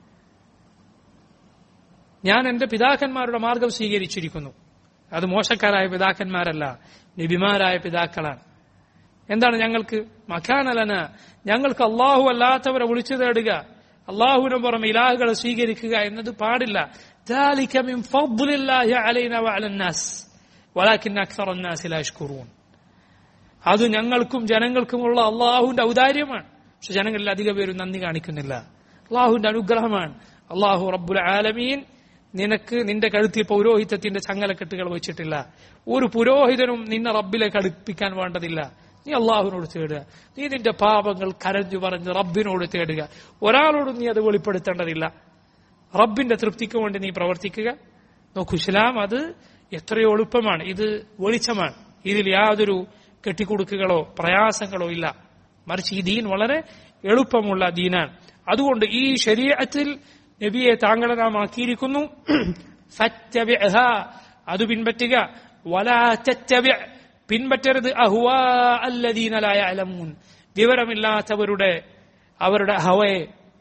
S1: ഞാൻ എന്റെ പിതാക്കന്മാരുടെ മാർഗം സ്വീകരിച്ചിരിക്കുന്നു അത് മോശക്കാരായ പിതാക്കന്മാരല്ല നബിമാരായ പിതാക്കളാണ് എന്താണ് ഞങ്ങൾക്ക് മഖാനലന ഞങ്ങൾക്ക് അള്ളാഹു അല്ലാത്തവരെ വിളിച്ചു തേടുക അള്ളാഹുവിന് പുറമെ ഇലാഹുകളെ സ്വീകരിക്കുക എന്നത് പാടില്ല ذلك من فضل الله علينا وعلى الناس ولكن أكثر الناس لا يشكرون അത് ഞങ്ങൾക്കും ജനങ്ങൾക്കുമുള്ള അള്ളാഹുവിന്റെ ഔദാര്യമാണ് പക്ഷെ ജനങ്ങളിൽ അധിക പേരും നന്ദി കാണിക്കുന്നില്ല അള്ളാഹുവിന്റെ അനുഗ്രഹമാണ് അള്ളാഹു റബ്ബുൽ ആലമീൻ നിനക്ക് നിന്റെ കഴുത്തിൽ പൗരോഹിത്യത്തിന്റെ ചങ്ങലക്കെട്ടുകൾ വെച്ചിട്ടില്ല ഒരു പുരോഹിതനും നിന്നെ റബ്ബിലേക്ക് അടുപ്പിക്കാൻ വേണ്ടതില്ല നീ അള്ളാഹുവിനോട് തേടുക നീ നിന്റെ പാപങ്ങൾ കരഞ്ഞു പറഞ്ഞ് റബ്ബിനോട് തേടുക ഒരാളോടും നീ അത് വെളിപ്പെടുത്തേണ്ടതില്ല റബ്ബിന്റെ തൃപ്തിക്ക് വേണ്ടി നീ പ്രവർത്തിക്കുക നോക്കൂ ഇസ്ലാം അത് എത്രയോ എളുപ്പമാണ് ഇത് വെളിച്ചമാണ് ഇതിൽ യാതൊരു കെട്ടിക്കൊടുക്കുകളോ പ്രയാസങ്ങളോ ഇല്ല മറിച്ച് ഈ ദീൻ വളരെ എളുപ്പമുള്ള ദീനാണ് അതുകൊണ്ട് ഈ ശരീരത്തിൽ നബിയെ താങ്കളെ നാം ആക്കിയിരിക്കുന്നു ഫറ്റബിഅഹ. അത് പിൻപറ്റുക വലാ തറ്റബിഅ. പിൻപറ്റരുത് അഹ്വാ അല്ലദീന ലാ യഅലമൂൻ വിവരമില്ലാത്തവരുടെ അവരുടെ ഹവയെ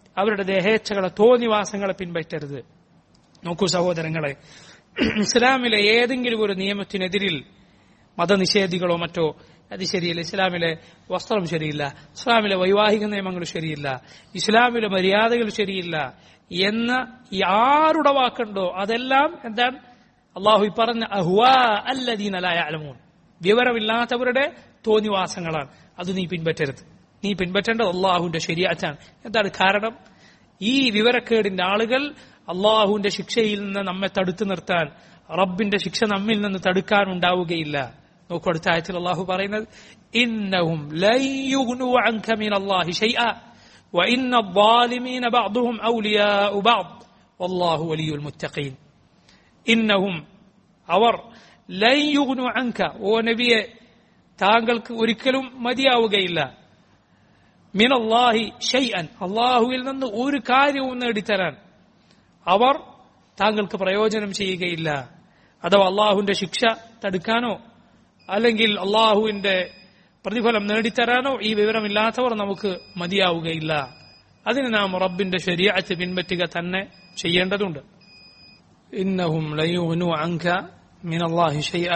S1: അവരുടെ ദേഹേച്ഛകളെ തോന്നിവാസങ്ങളെ പിൻപറ്റരുത് നോക്കൂ സഹോദരങ്ങളെ ഇസ്ലാമിലെ ഏതെങ്കിലും ഒരു നിയമത്തിനെതിരിൽ മതനിഷേധികളോ മറ്റോ അത് ശരിയില്ല ഇസ്ലാമിലെ വസ്ത്രം ശരിയില്ല ഇസ്ലാമിലെ വൈവാഹിക നിയമങ്ങൾ ശരിയില്ല ഇസ്ലാമിലെ മര്യാദകൾ ശരിയില്ല എന്ന ഈ ആരുടെ വാക്കുണ്ടോ അതെല്ലാം എന്താണ് അള്ളാഹു ഈ പറഞ്ഞ അഹ്വാ അല്ലദീനലായ അലമൂൻ വിവരമില്ലാത്തവരുടെ തോന്നിവാസങ്ങളാണ് അത് നീ പിൻപറ്റരുത് നീ പിൻപറ്റേണ്ടത് അള്ളാഹുവിന്റെ ശരിയാച്ചാണ് എന്താണ് കാരണം ഈ വിവരക്കേടിന്റെ ആളുകൾ അള്ളാഹുവിന്റെ ശിക്ഷയിൽ നിന്ന് നമ്മെ തടുത്തു നിർത്താൻ റബ്ബിന്റെ ശിക്ഷ നമ്മിൽ നിന്ന് തടുക്കാൻ ഉണ്ടാവുകയില്ല നോക്കൂ അടുത്ത ആയത്തിൽ അള്ളാഹു പറയുന്നത് ഇന്നഹും ലൻ യുഗ്നു അൻക മിൻ അല്ലാഹി ശൈഅ وإن الظالمين بعضهم أولياء بعض والله ولي المتقين إنهم അവർ ലൻ യുഗ്നു അൻക ഓ നബിയെ താങ്കൾക്ക് ഒരിക്കലും മതിയാവുകയില്ല മിൻ അള്ളാഹി ഷൈഅൻ അള്ളാഹുവിൽ നിന്ന് ഒരു കാര്യവും നേടിത്തരാൻ അവർ താങ്കൾക്ക് പ്രയോജനം ചെയ്യുകയില്ല അഥവാ അള്ളാഹുവിന്റെ ശിക്ഷ തടുക്കാനോ അല്ലെങ്കിൽ അള്ളാഹുവിന്റെ പ്രതിഫലം നേടിത്തരാനോ ഈ വിവരമില്ലാത്തവർ നമുക്ക് മതിയാവുകയില്ല അതിന് നാം റബ്ബിന്റെ ശരീഅത്ത് പിൻപറ്റുക തന്നെ ചെയ്യേണ്ടതുണ്ട് ഇന്നഹും ലയൂനു അങ്ക മിൻ അള്ളാഹി ഷൈഅ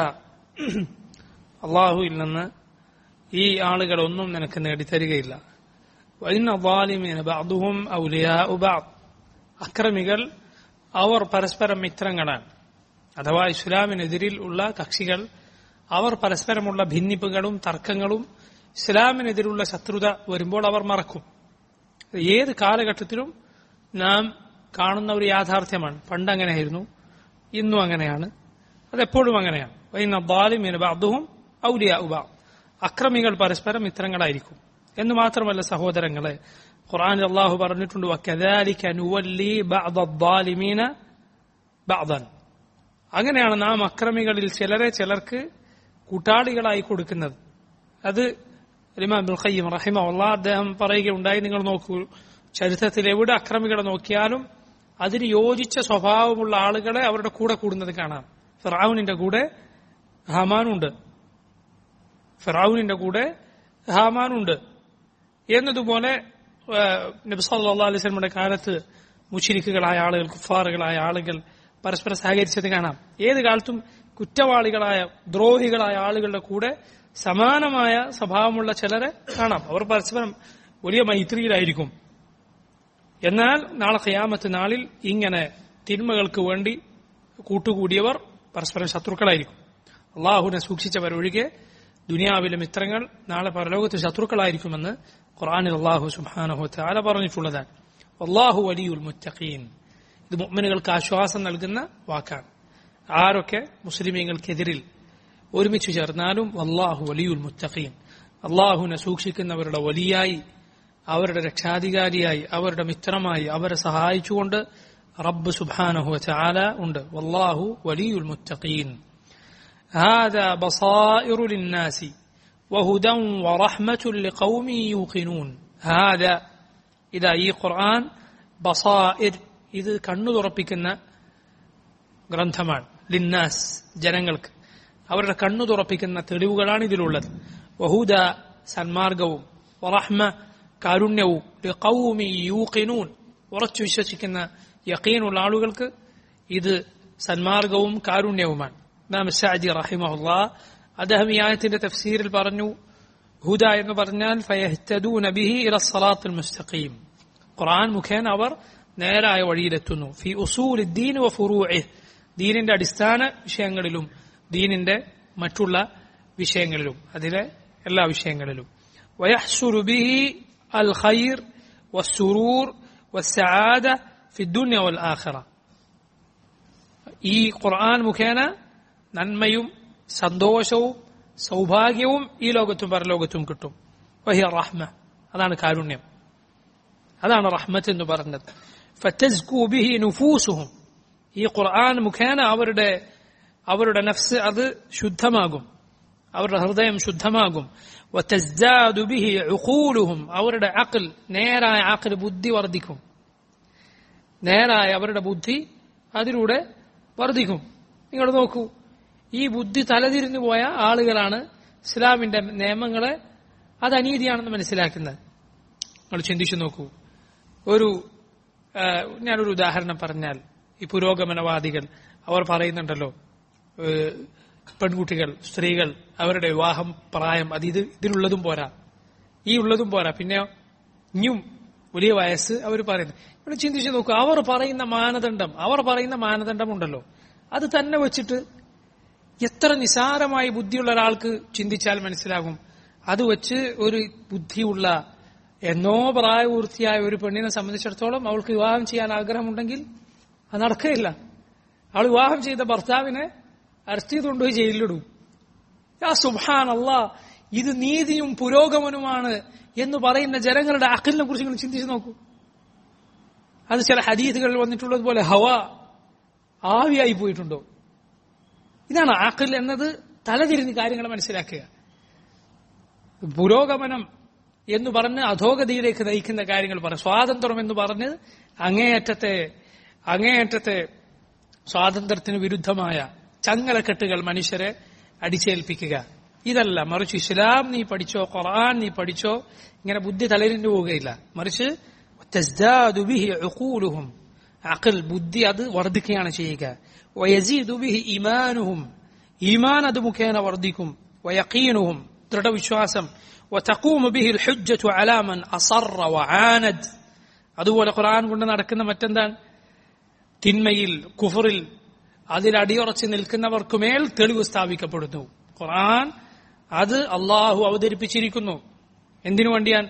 S1: അള്ളാഹുവിൽ നിന്ന് ഈ ആളുകൾ ഒന്നും നിനക്ക് നേടിത്തരികയില്ല വൈന ظالمين بعضهم أولياء بعض അക്രമികൾ അവർ പരസ്പരം മിത്രങ്ങളാണ് അഥവാ ഇസ്ലാമിനെതിരിൽ ഉള്ള കക്ഷികൾ അവർ പരസ്പരമുള്ള ഭിന്നിപ്പുകളും തർക്കങ്ങളും ഇസ്ലാമിനെതിരുള്ള ശത്രുത വരുമ്പോൾ അവർ മറക്കും ഏത് കാലഘട്ടത്തിലും നാം കാണുന്ന ഒരു യാഥാർത്ഥ്യമാണ് പണ്ട് അങ്ങനെയായിരുന്നു ഇന്നും അങ്ങനെയാണ് അതെപ്പോഴും അങ്ങനെയാണ് വൈന ബാലിമീന ബാദുഹും ഔലിയ ഉബ അക്രമികൾ പരസ്പരം മിത്രങ്ങളായിരിക്കും എന്ന് മാത്രമല്ല സഹോദരങ്ങളെ ഖുർആൻ അള്ളാഹു പറഞ്ഞിട്ടുണ്ട് വക്കദാലിക നുവല്ലി ബഅദ الظالمين بعضا അങ്ങനെയാണ് നാം അക്രമികളിൽ ചിലരെ ചിലർക്ക് കൂട്ടാളികളായി കൊടുക്കുന്നത് അത് ഇമാം അബ്ദുൽ ഖയ്യിം റഹിമഹുല്ലാ അദ്ദേഹം പറയുകയുണ്ടായി നിങ്ങൾ നോക്കൂ ചരിത്രത്തിൽ എവിടെ അക്രമികളെ നോക്കിയാലും അതിന് യോജിച്ച സ്വഭാവമുള്ള ആളുകളെ അവരുടെ കൂടെ കൂടുന്നത് കാണാം ഫിറാവുനിന്റെ കൂടെ ഹമാനുണ്ട് ഫിറാവുനിന്റെ കൂടെ ഹാമാനുണ്ട് എന്നതുപോലെ നബ്സല്ലാ അലൈസ്മയുടെ കാലത്ത് മുഷിരിക്കുകളായ ആളുകൾ കുഫാറുകളായ ആളുകൾ പരസ്പരം സഹകരിച്ചത് കാണാം ഏത് കാലത്തും കുറ്റവാളികളായ ദ്രോഹികളായ ആളുകളുടെ കൂടെ സമാനമായ സ്വഭാവമുള്ള ചിലരെ കാണാം അവർ പരസ്പരം വലിയ മൈത്രിയിലായിരിക്കും എന്നാൽ നാളെ ഖിയാമത്ത് നാളിൽ ഇങ്ങനെ തിന്മകൾക്ക് വേണ്ടി കൂട്ടുകൂടിയവർ പരസ്പരം ശത്രുക്കളായിരിക്കും അള്ളാഹുവിനെ സൂക്ഷിച്ചവരൊഴികെ ദുനിയാവിലെ മിത്രങ്ങൾ നാളെ പരലോകത്ത് ശത്രുക്കളായിരിക്കുമെന്ന് ഖുർആാനിൽ അള്ളാഹു സുബാനഹു താല പറഞ്ഞിട്ടുള്ളതാണ് അള്ളാഹു വലിയുൽ മുത്തഖീൻ ഇത് മുഅ്മിനുകൾക്ക് ആശ്വാസം നൽകുന്ന വാക്കാണ് ആരൊക്കെ മുസ്ലിമീങ്ങൾക്കെതിരിൽ ഒരുമിച്ച് ചേർന്നാലും അള്ളാഹു വലിയുൽ മുത്തഖീൻ അള്ളാഹുവിനെ സൂക്ഷിക്കുന്നവരുടെ വലിയായി അവരുടെ രക്ഷാധികാരിയായി അവരുടെ മിത്രമായി അവരെ സഹായിച്ചുകൊണ്ട് റബ്ബ് സുബാനഹു ചാല ഉണ്ട് വല്ലാഹു വലിയുൽ മുത്തഖീൻ هذا بصائر للناس وهدى ورحمة لقوم يوقنون هذا إذا ഈ ഖുർആൻ ബസായിർ ഇത് കണ്ണു തുറപ്പിക്കുന്ന ഗ്രന്ഥമാണ് ലിന്നാസ് ജനങ്ങൾക്ക് അവരുടെ കണ്ണു തുറപ്പിക്കുന്ന തെളിവുകളാണ് ഇതിലുള്ളത് വഹൂദ സന്മാർഗവും വറഹ്മ കാരുണ്യവും ലിഖൗമി യൂഖിനൂൻ ഉറച്ചു വിശ്വസിക്കുന്ന യഖീനുള്ള ആളുകൾക്ക് ഇത് സന്മാർഗവും കാരുണ്യവുമാണ് ഇമാം സാജി റഹിമഹുല്ല അദ്ദേഹം ഈ ആയത്തിന്റെ തഫ്സീറിൽ പറഞ്ഞു ഹുദ എന്ന് പറഞ്ഞാൽ ഫയഹ്തദൂന ബിഹി ഇല സലാത്തുൽ മുസ്തഖീം ഖുർആൻ മുഖേന അവർ നേരായ വഴിയിലെത്തുന്നു ഫി ഉസൂൽ ദീൻ വ ഫുറൂഇഹ് ദീനിന്റെ അടിസ്ഥാന വിഷയങ്ങളിലും ദീനിന്റെ മറ്റുള്ള വിഷയങ്ങളിലും അതിലെ എല്ലാ വിഷയങ്ങളിലും വയഹ്സുറു ബിഹി അൽ ഖൈർ വസ്സുറൂർ വസ്സആദ ഫി ദുനിയ വൽ ആഖിറ ഈ ഖുർആൻ മുഖേന നന്മയും സന്തോഷവും സൗഭാഗ്യവും ഈ ലോകത്തും പരലോകത്തും കിട്ടും വഹിയ റഹ്മ അതാണ് കാരുണ്യം അതാണ് റഹ്മത്ത് എന്ന് പറഞ്ഞത് ഫത്തസ്കു ബിഹി നുഫൂസുഹും ഈ ഖുർആൻ മുഖേന അവരുടെ അവരുടെ നഫ്സ് അത് ശുദ്ധമാകും അവരുടെ ഹൃദയം ശുദ്ധമാകും വതസ്ദാദു ബിഹി ഉഖൂലുഹും അവരുടെ അഖൽ നേരായ അഖൽ ബുദ്ധി വർദ്ധിക്കും നേരായ അവരുടെ ബുദ്ധി അതിലൂടെ വർദ്ധിക്കും നിങ്ങൾ നോക്കൂ ഈ ബുദ്ധി തലതിരിഞ്ഞു പോയ ആളുകളാണ് ഇസ്ലാമിന്റെ നിയമങ്ങളെ അത് അനീതിയാണെന്ന് മനസ്സിലാക്കുന്നത് നിങ്ങൾ ചിന്തിച്ചു നോക്കൂ ഒരു ആ, ഞാനൊരു ഉദാഹരണം പറഞ്ഞാൽ ഈ പുരോഗമനവാദികൾ അവർ പറയുന്നുണ്ടല്ലോ ഏ, പെൺകുട്ടികൾ സ്ത്രീകൾ അവരുടെ വിവാഹം പ്രായം അത് ഇത് ഇതിലുള്ളതും പോരാ ഈ ഉള്ളതും പോരാ പിന്നെ ഇനിയും വലിയ വയസ്സ് അവർ പറയുന്നു ഇവിടെ ചിന്തിച്ചു നോക്കൂ അവർ പറയുന്ന മാനദണ്ഡം അവർ പറയുന്ന മാനദണ്ഡം ഉണ്ടല്ലോ അത് തന്നെ വെച്ചിട്ട് എത്ര നിസാരമായി ബുദ്ധിയുള്ള ഒരാൾക്ക് ചിന്തിച്ചാൽ മനസ്സിലാകും അത് വെച്ച് ഒരു ബുദ്ധിയുള്ള എന്നോ പ്രായപൂർത്തിയായ ഒരു പെണ്ണിനെ സംബന്ധിച്ചിടത്തോളം അവൾക്ക് വിവാഹം ചെയ്യാൻ ആഗ്രഹമുണ്ടെങ്കിൽ അത് നടക്കുകയില്ല അവൾ വിവാഹം ചെയ്ത ഭർത്താവിനെ അറസ്റ്റ് ചെയ്ത് കൊണ്ടുപോയി ജയിലിലിടും യാ സുബാൻ അല്ലാ ഇത് നീതിയും പുരോഗമനവുമാണ് എന്ന് പറയുന്ന ജനങ്ങളുടെ അക്കലിനെ കുറിച്ച് നിങ്ങൾ ചിന്തിച്ചു നോക്കൂ അത് ചില ഹദീസുകളിൽ വന്നിട്ടുള്ളതുപോലെ ഹവ ആവിയായി പോയിട്ടുണ്ടോ ഇതാണ് ആക്കൽ എന്നത് തലതിരിഞ്ഞ് കാര്യങ്ങൾ മനസ്സിലാക്കുക പുരോഗമനം എന്ന് പറഞ്ഞ് അധോഗതിയിലേക്ക് നയിക്കുന്ന കാര്യങ്ങൾ പറ സ്വാതന്ത്ര്യം എന്ന് പറഞ്ഞ് അങ്ങേയറ്റത്തെ അങ്ങേയറ്റത്തെ സ്വാതന്ത്ര്യത്തിന് വിരുദ്ധമായ ചങ്ങലക്കെട്ടുകൾ മനുഷ്യരെ അടിച്ചേൽപ്പിക്കുക ഇതല്ല മറിച്ച് ഇസ്ലാം നീ പഠിച്ചോ ഖുർആൻ നീ പഠിച്ചോ ഇങ്ങനെ ബുദ്ധി തളരിഞ്ഞു പോവുകയില്ല മറിച്ച് തസ്ദാദു ബിഹി ഉഖൂലുഹും അഖൽ ബുദ്ധി അത് വർദ്ധിക്കുകയാണ് ചെയ്യുക വയസീദു ബിഹി ഈമാനുഹും ഈമാൻ അത് മുഖേന വർദ്ധിക്കും വയഖീനുഹും ദൃഢവിശ്വാസം وتقوم به الحجة على من أصر وعاند അതുപോലെ ഖുർആൻ കൊണ്ട് നടക്കുന്ന മറ്റെന്താണ് തിന്മയിൽ കുഫറിൽ അതിൽ അടിയുറച്ച് നിൽക്കുന്നവർക്കുമേൽ തെളിവ് സ്ഥാപിക്കപ്പെടുന്നു ഖുർആൻ അത് അള്ളാഹു അവതരിപ്പിച്ചിരിക്കുന്നു എന്തിനു വേണ്ടിയാൻ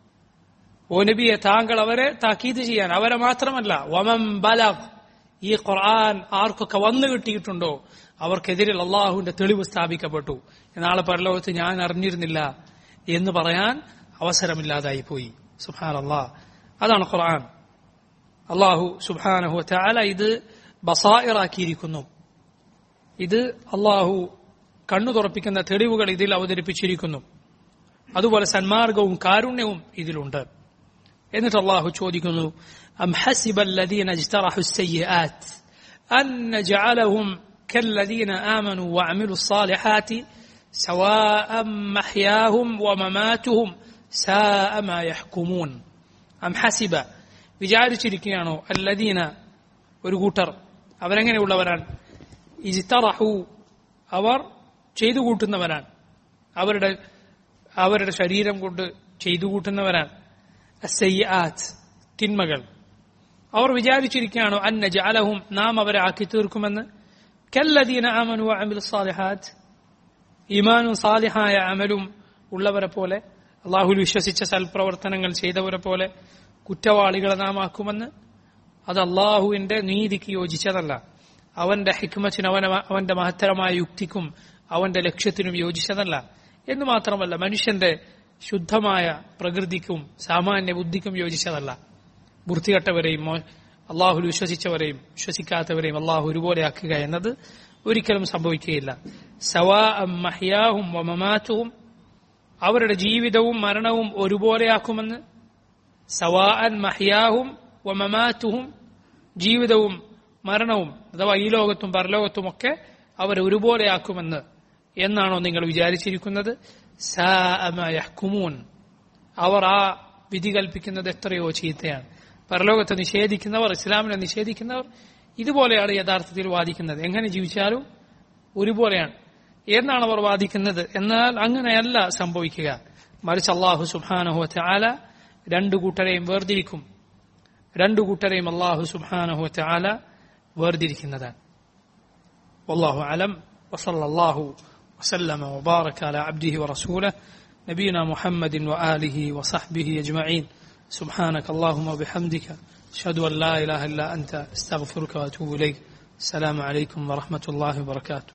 S1: ഓ നബിയെ താങ്കൾ അവരെ താക്കീത് ചെയ്യാൻ അവരെ മാത്രമല്ല വമം ബലഗ് ഈ ഖുർആൻ ആർക്കൊക്കെ വന്നു കിട്ടിയിട്ടുണ്ടോ അവർക്കെതിരിൽ അള്ളാഹുവിന്റെ തെളിവ് സ്ഥാപിക്കപ്പെട്ടു നാളെ പരലോകത്ത് ഞാൻ അറിഞ്ഞിരുന്നില്ല എന്ന് പറയാൻ അവസരമില്ലാതായി പോയി സുഹാൻ അള്ളാഹ് അതാണ് ഖുർആൻ അള്ളാഹു സുബാനഹു താല ഇത് ബസായിറാക്കിയിരിക്കുന്നു ഇത് അള്ളാഹു കണ്ണു തുറപ്പിക്കുന്ന തെളിവുകൾ ഇതിൽ അവതരിപ്പിച്ചിരിക്കുന്നു അതുപോലെ സന്മാർഗവും കാരുണ്യവും ഇതിലുണ്ട് എന്നിട്ട് അള്ളാഹു ചോദിക്കുന്നു أم حسب الذين اجترحوا السيئات أن نجعلهم كالذين آمنوا وعملوا الصالحات سواء محياهم ومماتهم ساء ما يحكمون أم حسب വിചാരിച്ചിരിക്കുകയാണോ അല്ലദീന ഒരു കൂട്ടർ അവരെങ്ങനെയുള്ളവരാണ് ഇജിത്തറഹു അവർ ചെയ്തു കൂട്ടുന്നവരാണ് അവരുടെ അവരുടെ ശരീരം കൊണ്ട് ചെയ്തു കൂട്ടുന്നവരാണ് അസയ്യാത്ത് തിന്മകൾ അവർ വിചാരിച്ചിരിക്കുകയാണോ അന്ന ജാലഹും നാം അവരെ ആക്കി തീർക്കുമെന്ന് കല്ലദീന ആമനു അമിൽ സാലിഹാത്ത് ഈമാനും സാലിഹായ അമലും ഉള്ളവരെ പോലെ അള്ളാഹുൽ വിശ്വസിച്ച സൽപ്രവർത്തനങ്ങൾ ചെയ്തവരെ പോലെ കുറ്റവാളികളെ നാം ആക്കുമെന്ന് അത് അള്ളാഹുവിന്റെ നീതിക്ക് യോജിച്ചതല്ല അവന്റെ ഹിക്മത്തിനും അവന അവന്റെ മഹത്തരമായ യുക്തിക്കും അവന്റെ ലക്ഷ്യത്തിനും യോജിച്ചതല്ല എന്ന് മാത്രമല്ല മനുഷ്യന്റെ ശുദ്ധമായ പ്രകൃതിക്കും സാമാന്യ ബുദ്ധിക്കും യോജിച്ചതല്ല വൃത്തികെട്ടവരെയും അള്ളാഹുൽ വിശ്വസിച്ചവരെയും വിശ്വസിക്കാത്തവരെയും അള്ളാഹു ഒരുപോലെ ആക്കുക എന്നത് ഒരിക്കലും സംഭവിക്കുകയില്ല സവാ മഹിയാഹും വമമാറ്റും അവരുടെ ജീവിതവും മരണവും ഒരുപോലെയാക്കുമെന്ന് സവാഅൻ മഹിയാഹും വമമാറ്റുഹും ജീവിതവും മരണവും അഥവാ ഈ ലോകത്തും പരലോകത്തുമൊക്കെ അവരെ ഒരുപോലെയാക്കുമെന്ന് എന്നാണോ നിങ്ങൾ വിചാരിച്ചിരിക്കുന്നത് യഹ്കുമൂൻ അവർ ആ വിധി കൽപ്പിക്കുന്നത് എത്രയോ ചീത്തയാണ് പരലോകത്തെ നിഷേധിക്കുന്നവർ ഇസ്ലാമിനെ നിഷേധിക്കുന്നവർ ഇതുപോലെയാണ് യഥാർത്ഥത്തിൽ വാദിക്കുന്നത് എങ്ങനെ ജീവിച്ചാലും ഒരുപോലെയാണ് എന്നാണ് അവർ വാദിക്കുന്നത് എന്നാൽ അങ്ങനെയല്ല സംഭവിക്കുക മറിച്ച് അള്ളാഹു സുബാനഹു ആല രണ്ടു കൂട്ടരെയും വേർതിരിക്കും രണ്ടു കൂട്ടരെയും അള്ളാഹു സുബാനഹു ആല വേർതിരിക്കുന്നതാണ് والله أعلم وصلى الله وسلم وبارك على عبده ورسوله نبينا محمد وآله وصحبه أجمعين سبحانك اللهم وبحمدك أشهد أن لا إله إلا أنت استغفرك وأتوب إليك السلام عليكم ورحمة الله وبركاته